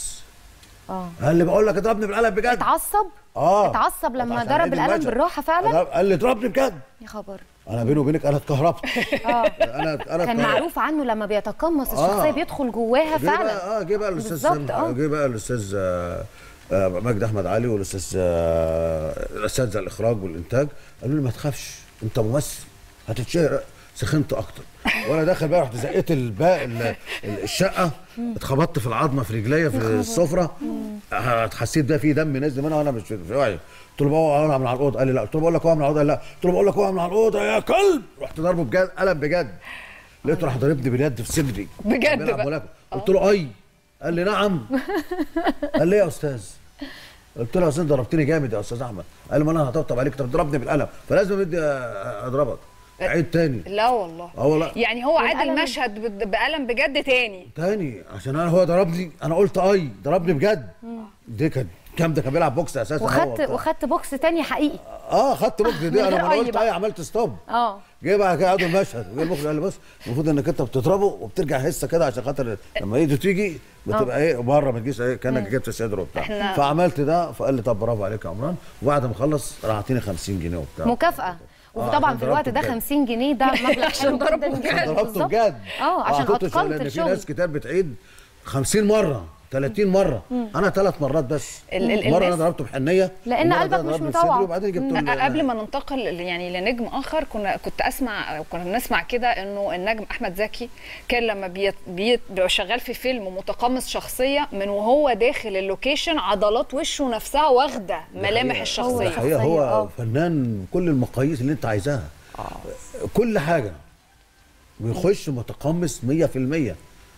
اه قال لي بقول لك اضربني بالقلم بجد اتعصب اه اتعصب لما عشان ضرب إيدي القلم المشهد. بالراحه فعلا أضرب- قال لي اضربني بجد يا خبر انا بيني وبينك انا اتكهربت اه انا انا كان اتكهربت. معروف عنه لما بيتقمص آه. الشخصيه بيدخل جواها جه فعلا بقى اه جه بقى الاستاذ بالظبط سام- اه جه بقى الاستاذ آه، آه، مجدي احمد علي والاستاذ آه، الاساتذه الاخراج والانتاج قالوا لي ما تخافش انت ممثل هتتشهر سخنت اكتر وانا داخل بقى رحت زقيت الباقي ال- ال- الشقه اتخبطت في العظمه في رجليا في السفره آه، حسيت ده في دم نازل منها وانا مش في وعي قلت له بقى اوعى من على الاوضه قال لي لا قلت له بقول لك اوعى من على الاوضه قال لا قلت له بقول لك اوعى من على الاوضه يا كلب رحت ضربه بجد قلم بجد لقيته راح ضاربني باليد في صدري بجد كان بيلعب بقى. ملاكمة. قلت له اي قال لي نعم قال لي إيه يا استاذ قلت له يا استاذ ضربتني جامد يا استاذ احمد قال لي ما انا هطبطب عليك انت بتضربني بالقلم فلازم ادي اضربك عيد تاني لا والله اه والله يعني هو عاد والقلم- المشهد بد- بقلم بجد تاني تاني عشان انا هو ضربني انا قلت اي ضربني بجد دي كان كام ده كان بيلعب بوكس اساسا هو وخدت وبتاع. وخدت بوكس تاني حقيقي اه خدت بوكس دي من انا غير ما أي قلت بقى. اي عملت ستوب اه جه بعد كده قعدوا المشهد جه المخرج قال لي بص المفروض انك انت بتضربه وبترجع هسه كده عشان خاطر لما ايده تيجي بتبقى ايه بره ما تجيش ايه كانك جبت صدره وبتاع إحنا- فعملت ده فقال لي طب برافو عليك يا عمران وبعد ما خلص راح اعطيني 50 جنيه وبتاع مكافاه وطبعا عشان في الوقت ضربته ده بجد. 50 جنيه ده مبلغ حلو جدا جدا ضربته بالظبط. بجد اه عشان كنت اتقنت لان في الشغل ناس كتير بتعيد 50 مره 30 مره مم. انا ثلاث مرات بس ال- ال- مره انا الناس- ضربته بحنيه لأن ومرة قلبك ده مش ضربني في مطوع. صدري وبعدين جبت أ- له قبل ما ننتقل ل- يعني لنجم اخر كنا كنت اسمع أو كنا بنسمع كده انه النجم احمد زكي كان لما بيت بيت بيبقى شغال في فيلم متقمص شخصيه من وهو داخل اللوكيشن عضلات وشه نفسها واخده ملامح الشخصيه الحقيقه هو فنان كل المقاييس اللي انت عايزاها كل حاجه بيخش متقمص 100%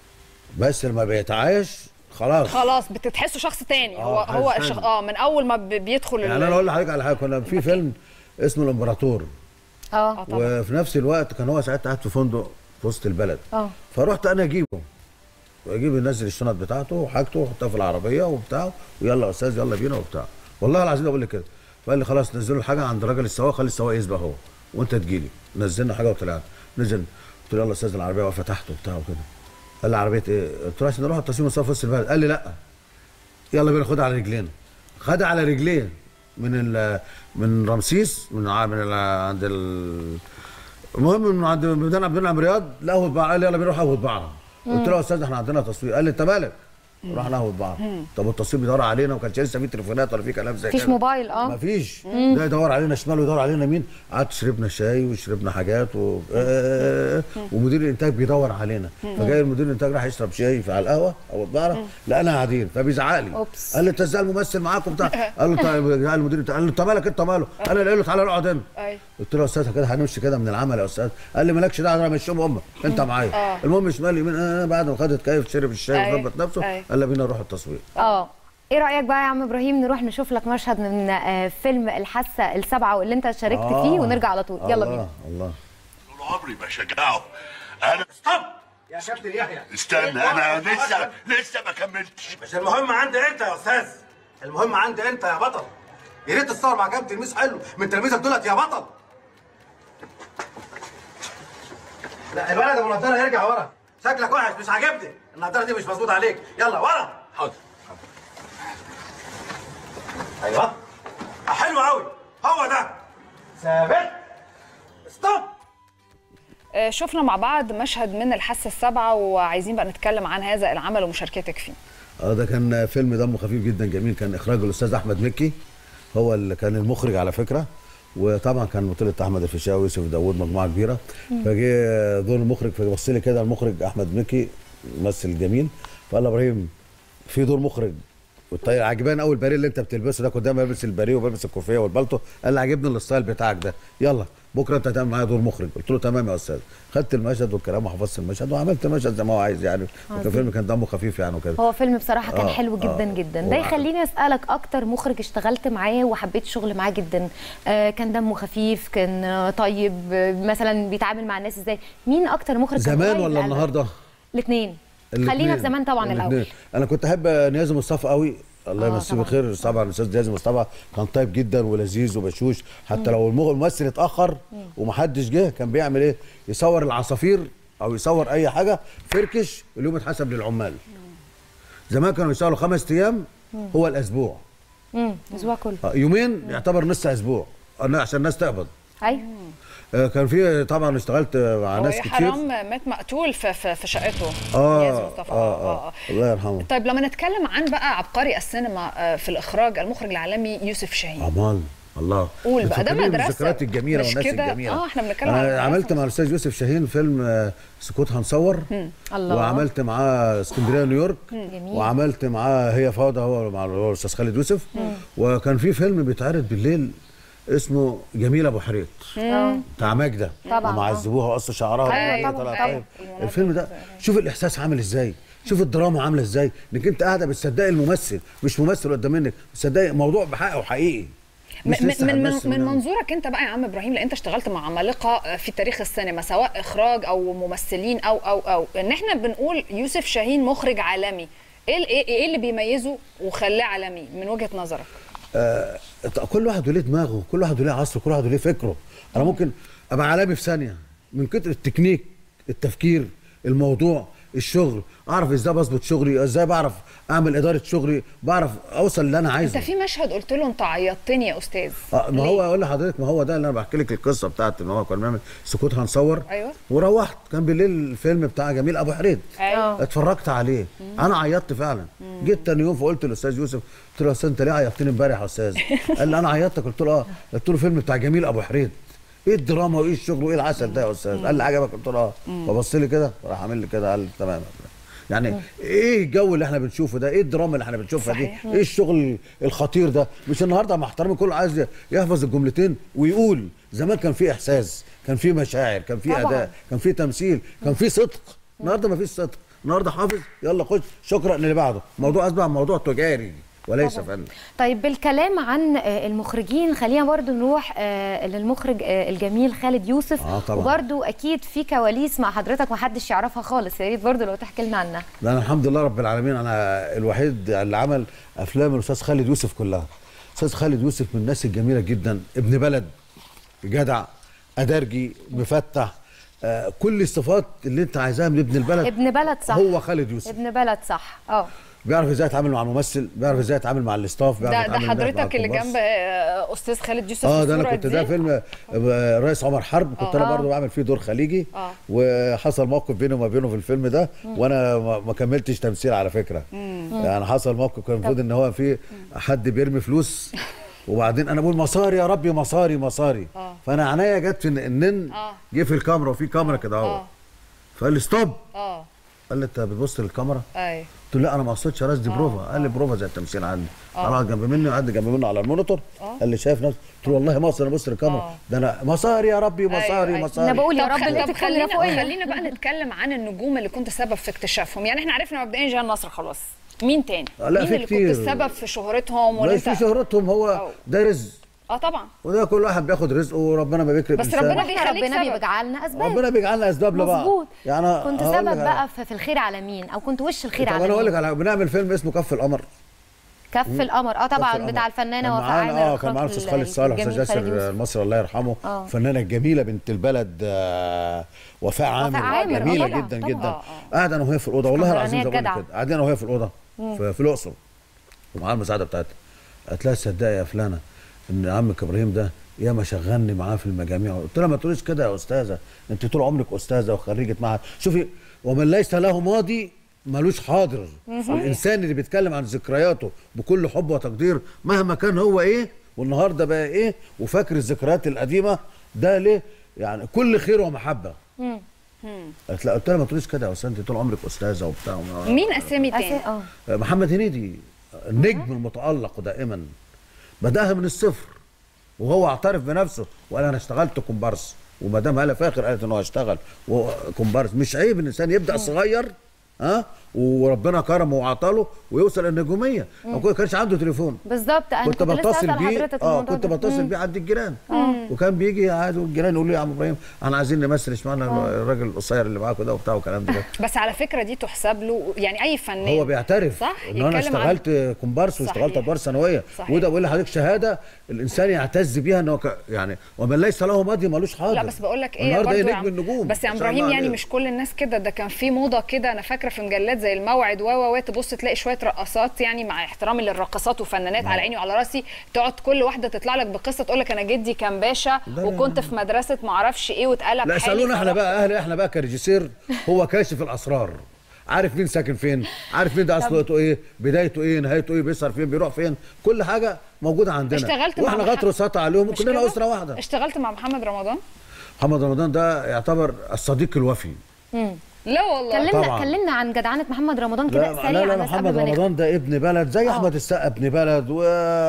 بس لما بيتعايش خلاص خلاص بتتحسه شخص تاني هو آه، هو حاسس الشخ... تاني. اه من اول ما ب- بيدخل يعني ال- انا اقول لحضرتك على حاجه كنا في فيلم اسمه الامبراطور اه وفي نفس الوقت كان هو ساعتها قاعد في فندق في وسط البلد اه فرحت انا اجيبه واجيب ينزل الشنط بتاعته وحاجته ويحطها في العربيه وبتاع ويلا يا استاذ يلا بينا وبتاع والله العظيم بقول لك كده فقال لي خلاص نزلوا الحاجه عند الراجل السواق خلي السواق يسبق هو وانت تجيلي نزلنا حاجه وطلعنا نزل قلت له يلا يا استاذ العربيه واقفه تحت وبتاع وكده قال لي عربيه ايه؟ قلت له عشان نروح التصوير مصطفى في وسط البلد قال لي لا يلا بينا خدها على رجلينا خدها على رجليه من ال من رمسيس من ع- من ال عند ال المهم من عند ميدان عبد المنعم رياض لقوا بعض قال لي يلا بينا نروح اهوت بعض قلت له يا استاذ احنا عندنا تصوير قال لي انت مالك رحنا ناخد بعض مم. طب التصوير بيدور علينا وما كانش لسه في تليفونات ولا في كلام زي مفيش كده موبايل اه مفيش مم. ده يدور علينا شمال ويدور علينا يمين قعدت شربنا شاي وشربنا حاجات و... آه، ومدير الانتاج بيدور علينا مم. فجاي المدير الانتاج راح يشرب شاي في على القهوه او البقره لقانا قاعدين فبيزعق لي أوبس. قال لي انت ازاي الممثل معاكم بتاع قال له طيب قال المدير الانتاج قال له انت مالك انت ماله انا اللي قايل له تعالى نقعد هنا أيوة. قلت له يا استاذ كده هنمشي كده من العمل يا استاذ قال لي مالكش دعوه انا مشيهم هم انت معايا آه. المهم شمال يمين آه بعد ما خدت كيف شرب الشاي أيوة. وظبط نفسه أيوة. قال لي بينا نروح التصوير اه ايه رايك بقى يا عم ابراهيم نروح نشوف لك مشهد من آه، فيلم الحاسه السبعه واللي انت شاركت آه. فيه ونرجع على طول يلا الله بينا الله عمري ما شجعه انا ستوب يا كابتن يحيى استنى انا لسه لسه ما كملتش مش المهم عندي انت يا استاذ المهم عندي انت يا بطل يا ريت تتصور مع كابتن تلميذ حلو من تلاميذك دولت يا بطل لا الولد ابو نضاره يرجع ورا شكلك وحش مش عاجبني النضاره دي مش مظبوطه عليك يلا ورا حاضر ايوه حلو قوي هو ده ثابت ستوب آه، شفنا مع بعض مشهد من الحاسه السابعه وعايزين بقى نتكلم عن هذا العمل ومشاركتك فيه اه ده كان فيلم دمه خفيف جدا جميل كان اخراج الاستاذ احمد مكي هو اللي كان المخرج على فكره وطبعا كان بطولة احمد الفيشاوي ويوسف داوود مجموعه كبيره مم. فجه دور المخرج فبص لي كده المخرج احمد مكي ممثل جميل فقال له ابراهيم في دور مخرج والطيب عجبان قوي الباريه اللي انت بتلبسه ده كنت دايما بلبس الباريه وبلبس الكوفيه والبلطو قال لي عجبني الستايل بتاعك ده يلا بكره انت هتعمل معايا دور مخرج قلت له تمام يا استاذ خدت المشهد والكلام وحفظت المشهد وعملت المشهد زي ما هو عايز يعني عظيم. كان فيلم كان دمه خفيف يعني وكده هو فيلم بصراحه كان آه، حلو جدا آه. جدا هو ده ع- يخليني اسالك اكتر مخرج اشتغلت معاه وحبيت الشغل معاه جدا آه كان دمه خفيف كان آه، طيب آه، مثلا بيتعامل مع الناس ازاي مين اكتر مخرج كان زمان قريب ولا لقلبك؟ النهارده؟ الاثنين الاتنين. خلينا في زمان طبعا الاتنين. الاول انا كنت احب نيازي مصطفى قوي الله آه، يمسيه طبعاً. بالخير طبعا الاستاذ نيازي مصطفى كان طيب جدا ولذيذ وبشوش حتى مم. لو المغ- الممثل اتاخر مم. ومحدش جه كان بيعمل ايه يصور العصافير او يصور اي حاجه فركش اليوم اتحسب للعمال زمان كانوا يشتغلوا خمس ايام مم. هو الاسبوع امم الاسبوع كله آه، يومين يعتبر نص اسبوع آه، عشان الناس تقبض ايوه آه، كان في طبعا اشتغلت مع هو ناس يا كتير حرام مات مقتول في في, في شقته اه نيازي مصطفى اه اه الله يرحمه طيب لما نتكلم عن بقى عبقري السينما آه، في الاخراج المخرج العالمي يوسف شاهين عمال الله قول بقى، ده بتفكرني مدرسة. بالذكريات الجميله مش والناس كده؟ الجميله آه، إحنا بنتكلم على انا مدرسة. عملت مع الاستاذ يوسف شاهين فيلم آه، سكوت هنصور مم. الله. وعملت معاه اسكندريه نيويورك مم. جميل. وعملت معاه هي فوضى هو مع هو الاستاذ خالد يوسف مم. وكان في فيلم بيتعرض بالليل اسمه جميل ابو حريت مم. بتاع ماجده طبعاً، لما آه. عذبوها وقصوا شعرها أيوة، وهي طبعاً، طلعت طبعاً. طيب. الفيلم ده شوف الاحساس عامل ازاي شوف الدراما عامله ازاي انك انت قاعده بتصدقي الممثل مش ممثل قدام منك بتصدقي موضوع بحقه حقيقي مش من لسه من من, هنمثل من ونعمل. منظورك انت بقى يا عم ابراهيم لان انت اشتغلت مع عمالقه في تاريخ السينما سواء اخراج او ممثلين او او او ان احنا بنقول يوسف شاهين مخرج عالمي ايه ال- ايه إيه اللي بيميزه وخلاه عالمي من وجهه نظرك آه كل واحد وليه دماغه كل واحد وليه عصره كل واحد وليه فكره انا ممكن ابقى عالمي في ثانيه من كتر التكنيك التفكير الموضوع الشغل اعرف ازاي بظبط شغلي ازاي بعرف اعمل اداره شغلي بعرف اوصل اللي انا عايزه انت في مشهد قلت له انت عيطتني يا استاذ آه ما هو اقول لحضرتك ما هو ده اللي انا بحكي لك القصه بتاعت ان هو كان بيعمل سكوت هنصور ايوه وروحت كان بالليل الفيلم بتاع جميل ابو حريد ايوه اتفرجت عليه انا عيطت فعلا جيت تاني يوم فقلت للاستاذ يوسف قلت له يا استاذ انت ليه عيطتني امبارح يا استاذ قال لي انا عيطتك قلت له اه قلت له فيلم بتاع جميل ابو حريد ايه الدراما وايه الشغل وايه العسل ده يا استاذ قال لي عجبك قلت له اه مم. فبص لي كده راح عامل لي كده قال لي تمام يعني ايه الجو اللي احنا بنشوفه ده ايه الدراما اللي احنا بنشوفها دي صحيح. ايه الشغل الخطير ده مش النهارده مع احترامي كله عايز يحفظ الجملتين ويقول زمان كان في احساس كان في مشاعر كان في طبعاً. اداء كان في تمثيل كان في صدق النهارده ما فيش صدق النهارده حافظ يلا خش شكرا اللي بعده موضوع اصبح موضوع تجاري وليس طبعاً. فن طيب بالكلام عن آه، المخرجين خلينا برضو نروح آه، للمخرج آه، الجميل خالد يوسف آه، طبعاً. وبرضو اكيد في كواليس مع حضرتك محدش يعرفها خالص يا ريت برضو لو تحكي لنا عنها لا انا الحمد لله رب العالمين انا الوحيد اللي عمل افلام الاستاذ خالد يوسف كلها استاذ خالد يوسف من الناس الجميله جدا ابن بلد جدع ادرجي مفتح آه كل الصفات اللي انت عايزاها من ابن البلد ابن بلد صح هو خالد يوسف ابن بلد صح اه بيعرف ازاي يتعامل مع الممثل بيعرف ازاي يتعامل مع الاستاف بيعرف ده ده يتعامل مع حضرتك اللي الكومبارس. جنب آه، استاذ خالد يوسف اه في ده انا الصورة كنت دي؟ ده فيلم آه، الرئيس عمر حرب كنت آه. انا برضه بعمل فيه دور خليجي اه وحصل موقف بيني وما بينه في الفيلم ده مم. وانا ما- ما كملتش تمثيل على فكره مم. يعني حصل موقف كان المفروض ان هو في حد بيرمي فلوس وبعدين انا بقول مصاري يا ربي مصاري مصاري آه. فانا عينيا جت في النن اه جه في الكاميرا وفي كاميرا كده اهو اه فقال لي ستوب اه قال لي انت بتبص للكاميرا اي قلت له لا انا ما اقصدش يا راس دي بروفا قال لي بروفا زي التمثيل عندي آه. انا قاعد جنب مني وقعد جنب منه على المونيتور آه. قال لي شايف نفسك قلت له والله ما اقصد انا ببص للكاميرا ده انا مصاري يا ربي مصاري مصاري طب يا رب خل- اللي طب تتكلم خلينا فوقيا. خلينا بقى نتكلم عن النجوم اللي كنت سبب في اكتشافهم يعني احنا عرفنا مبدئيا جهان نصر خلاص مين تاني آه، لا، مين في اللي كتير. كنت السبب في شهرتهم ما ولا في انت شهرتهم هو ده رزق اه طبعا وده كل واحد بياخد رزقه وربنا ما بيكرم بس إنسان. ربنا احنا بيخليك ربنا سبب. بيجعلنا اسباب ربنا بيجعلنا اسباب لبعض مظبوط يعني أنا كنت هقول سبب لك بقى في, في الخير على مين او كنت وش الخير طب على انا اقول لك مين على بنعمل فيلم اسمه كف القمر كف القمر اه كف طبعا القمر. بتاع الفنانه كان وفاء معانا عامر اه إخراج كان معانا استاذ خالد ال- صالح استاذ الجميل خالد ياسر يوسف. المصري الله يرحمه آه. الفنانه الجميله بنت البلد آه، وفاء عامر عامر، آه جميله طبعاً، جدا طبعاً. جدا آه، قاعد انا وهي في الاوضه والله العظيم اسكندرانية زي ما بقول جدعة. كده قاعدين انا وهي في الاوضه مم. في, في الاقصر ومعاها المساعده بتاعتها قالت لها تصدقي يا فلانه ان عمك ابراهيم ده يا ما شغلني معاه في المجاميع قلت لها ما تقوليش كده يا استاذه انت طول عمرك استاذه وخريجه معهد شوفي ومن ليس له ماضي ملوش حاضر مهم. الانسان اللي بيتكلم عن ذكرياته بكل حب وتقدير مهما كان هو ايه والنهارده بقى ايه وفاكر الذكريات القديمه ده ليه يعني كل خير ومحبه مم. مم. قالت لا قلت لها ما تقوليش كده يا استاذ انت طول عمرك استاذه وبتاع وما- مين اسامي تاني اه محمد هنيدي النجم المتألق دائما بداها من الصفر وهو اعترف بنفسه وقال انا اشتغلت كومبارس ومدام هاله فاخر قالت ان هو اشتغل كومبارس مش عيب ان الانسان يبدا صغير ها وربنا كرمه وعطاله ويوصل النجوميه مم. هو ما كانش عنده تليفون بالظبط انا كنت كنت لسه بتصل اسال بيه حضرتك اه الموضوع كنت ده. بتصل مم. بيه عند الجيران مم. وكان بيجي عادي والجيران يقولوا لي يا عم ابراهيم احنا عايزين نمثل اشمعنى الراجل القصير اللي معاكوا ده وبتاع والكلام ده بس على فكره دي تحسب له يعني اي فنان هو بيعترف صح ان انا يتكلم عن- اشتغلت كومبارس واشتغلت صحيح. ادوار ثانويه صحيح. وده بقول لحضرتك شهاده الانسان يعتز بيها ان هو ك- يعني ومن ليس له ماضي ملوش حاضر لا بس بقول لك ايه النهارده برضو ايه يا نجم عم- النجوم بس يا ما شاء ابراهيم الله يعني عليه. مش كل الناس كده ده كان في موضه كده انا فاكره في مجلات زي الموعد و و و تبص تلاقي شويه رقصات يعني مع احترامي للرقصات وفنانات على عيني وعلى راسي تقعد كل واحده تطلع لك بقصه تقول لك انا جدي كان باشا لا، لا، وكنت في مدرسه ما اعرفش ايه واتقلب لا حالي اسالونا احنا فرحت. بقى اهل احنا بقى كريجيسير هو كاشف الاسرار عارف مين ساكن فين عارف مين ده اصله ايه بدايته ايه نهايته ايه بيسهر فين بيروح فين كل حاجه موجوده عندنا اشتغلت مع واحنا محمد- غطر سطع عليهم مش وكلنا كده؟ اسره واحده اشتغلت مع محمد رمضان محمد رمضان ده يعتبر الصديق الوفي مم. لا والله كلمنا طبعاً. كلمنا عن جدعنه محمد رمضان كده لا سريعا لا لا بس قبل محمد ما نختم. رمضان ده ابن بلد زي آه. احمد السقا ابن بلد و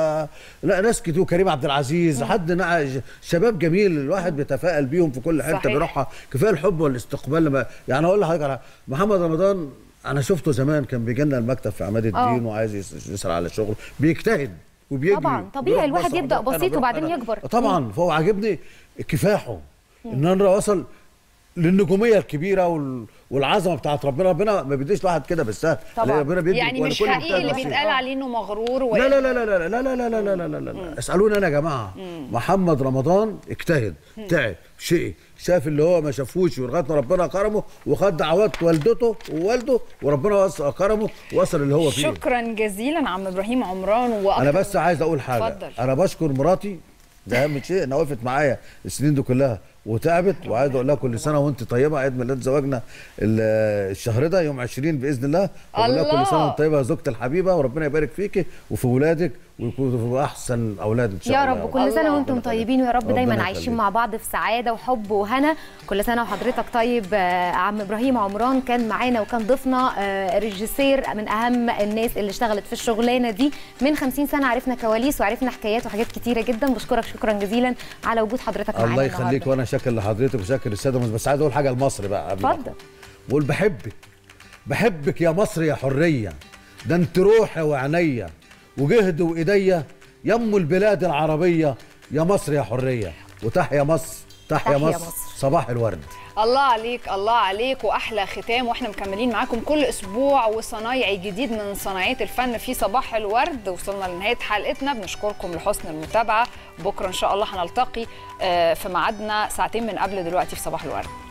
لا ناس كتير وكريم عبد العزيز حد نع... شباب جميل الواحد بيتفائل بيهم في كل حته صحيح. بيروحها كفايه الحب والاستقبال لما يعني اقول لحضرتك على محمد رمضان انا شفته زمان كان بيجي لنا المكتب في عماد الدين آه. وعايز يس- يسال على شغل بيجتهد وبيجري طبعا طبيعي وبيروح الواحد مصر يبدا وبيروح هنا بسيط وبيروح وبعدين هنا. يكبر طبعا فهو عاجبني كفاحه ان انا وصل للنجوميه الكبيره وال... والعظمه بتاعت ربنا ربنا ما بيديش لواحد كده بالسهل طبعا ربنا بيدي يعني مش ولكل حقيقي اللي مجتهد بيتقال نصيب. عليه انه مغرور و... لا لا لا لا لا لا لا لا لا لا لا لا لا لا اسالوني انا يا جماعه محمد رمضان اجتهد تعب شقي شاف اللي هو ما شافوش ولغايه ما ربنا كرمه وخد دعوات والدته ووالده وربنا وص- كرمه وصل اللي هو فيه شكرا جزيلا عم ابراهيم عمران واكتر انا بس عايز اقول حاجه اتفضل. انا بشكر مراتي ده اهم شيء انها وقفت معايا السنين دي كلها وتعبت وعايز اقول لها كل سنه وانت طيبه عيد ميلاد زواجنا ال- الشهر ده يوم 20 باذن الله بقول لها الله. كل سنه وانت طيبه يا زوجتي الحبيبه وربنا يبارك فيكي وفي ولادك ويكونوا في احسن اولاد ان شاء يا الله رب كل سنه وانتم طيبين ويا رب ربنا دايما يخليك. عايشين مع بعض في سعاده وحب وهنا كل سنه وحضرتك طيب آه، عم ابراهيم عمران كان معانا وكان ضيفنا آه، ريجيسير من اهم الناس اللي اشتغلت في الشغلانه دي من 50 سنه عرفنا كواليس وعرفنا حكايات وحاجات كتيره جدا بشكرك شكرا جزيلا على وجود حضرتك معانا الله يخليك النهاردة. وانا شاكر لحضرتك وشاكر للساده المصريين. بس عايز اقول حاجه لمصر بقى قبل ما اتفضل. أخرج. بقول بحبك بحبك يا مصر يا حريه ده انت روحي وعينيا وجهد وايديا يم البلاد العربيه يا مصر يا حريه وتحيا مصر تحيا تحيا مصر مصر. صباح الورد الله عليك الله عليك واحلى ختام واحنا مكملين معاكم كل اسبوع وصنايعي جديد من صناعيه الفن في صباح الورد وصلنا لنهايه حلقتنا بنشكركم لحسن المتابعه بكره ان شاء الله هنلتقي آه، في ميعادنا ساعتين من قبل دلوقتي في صباح الورد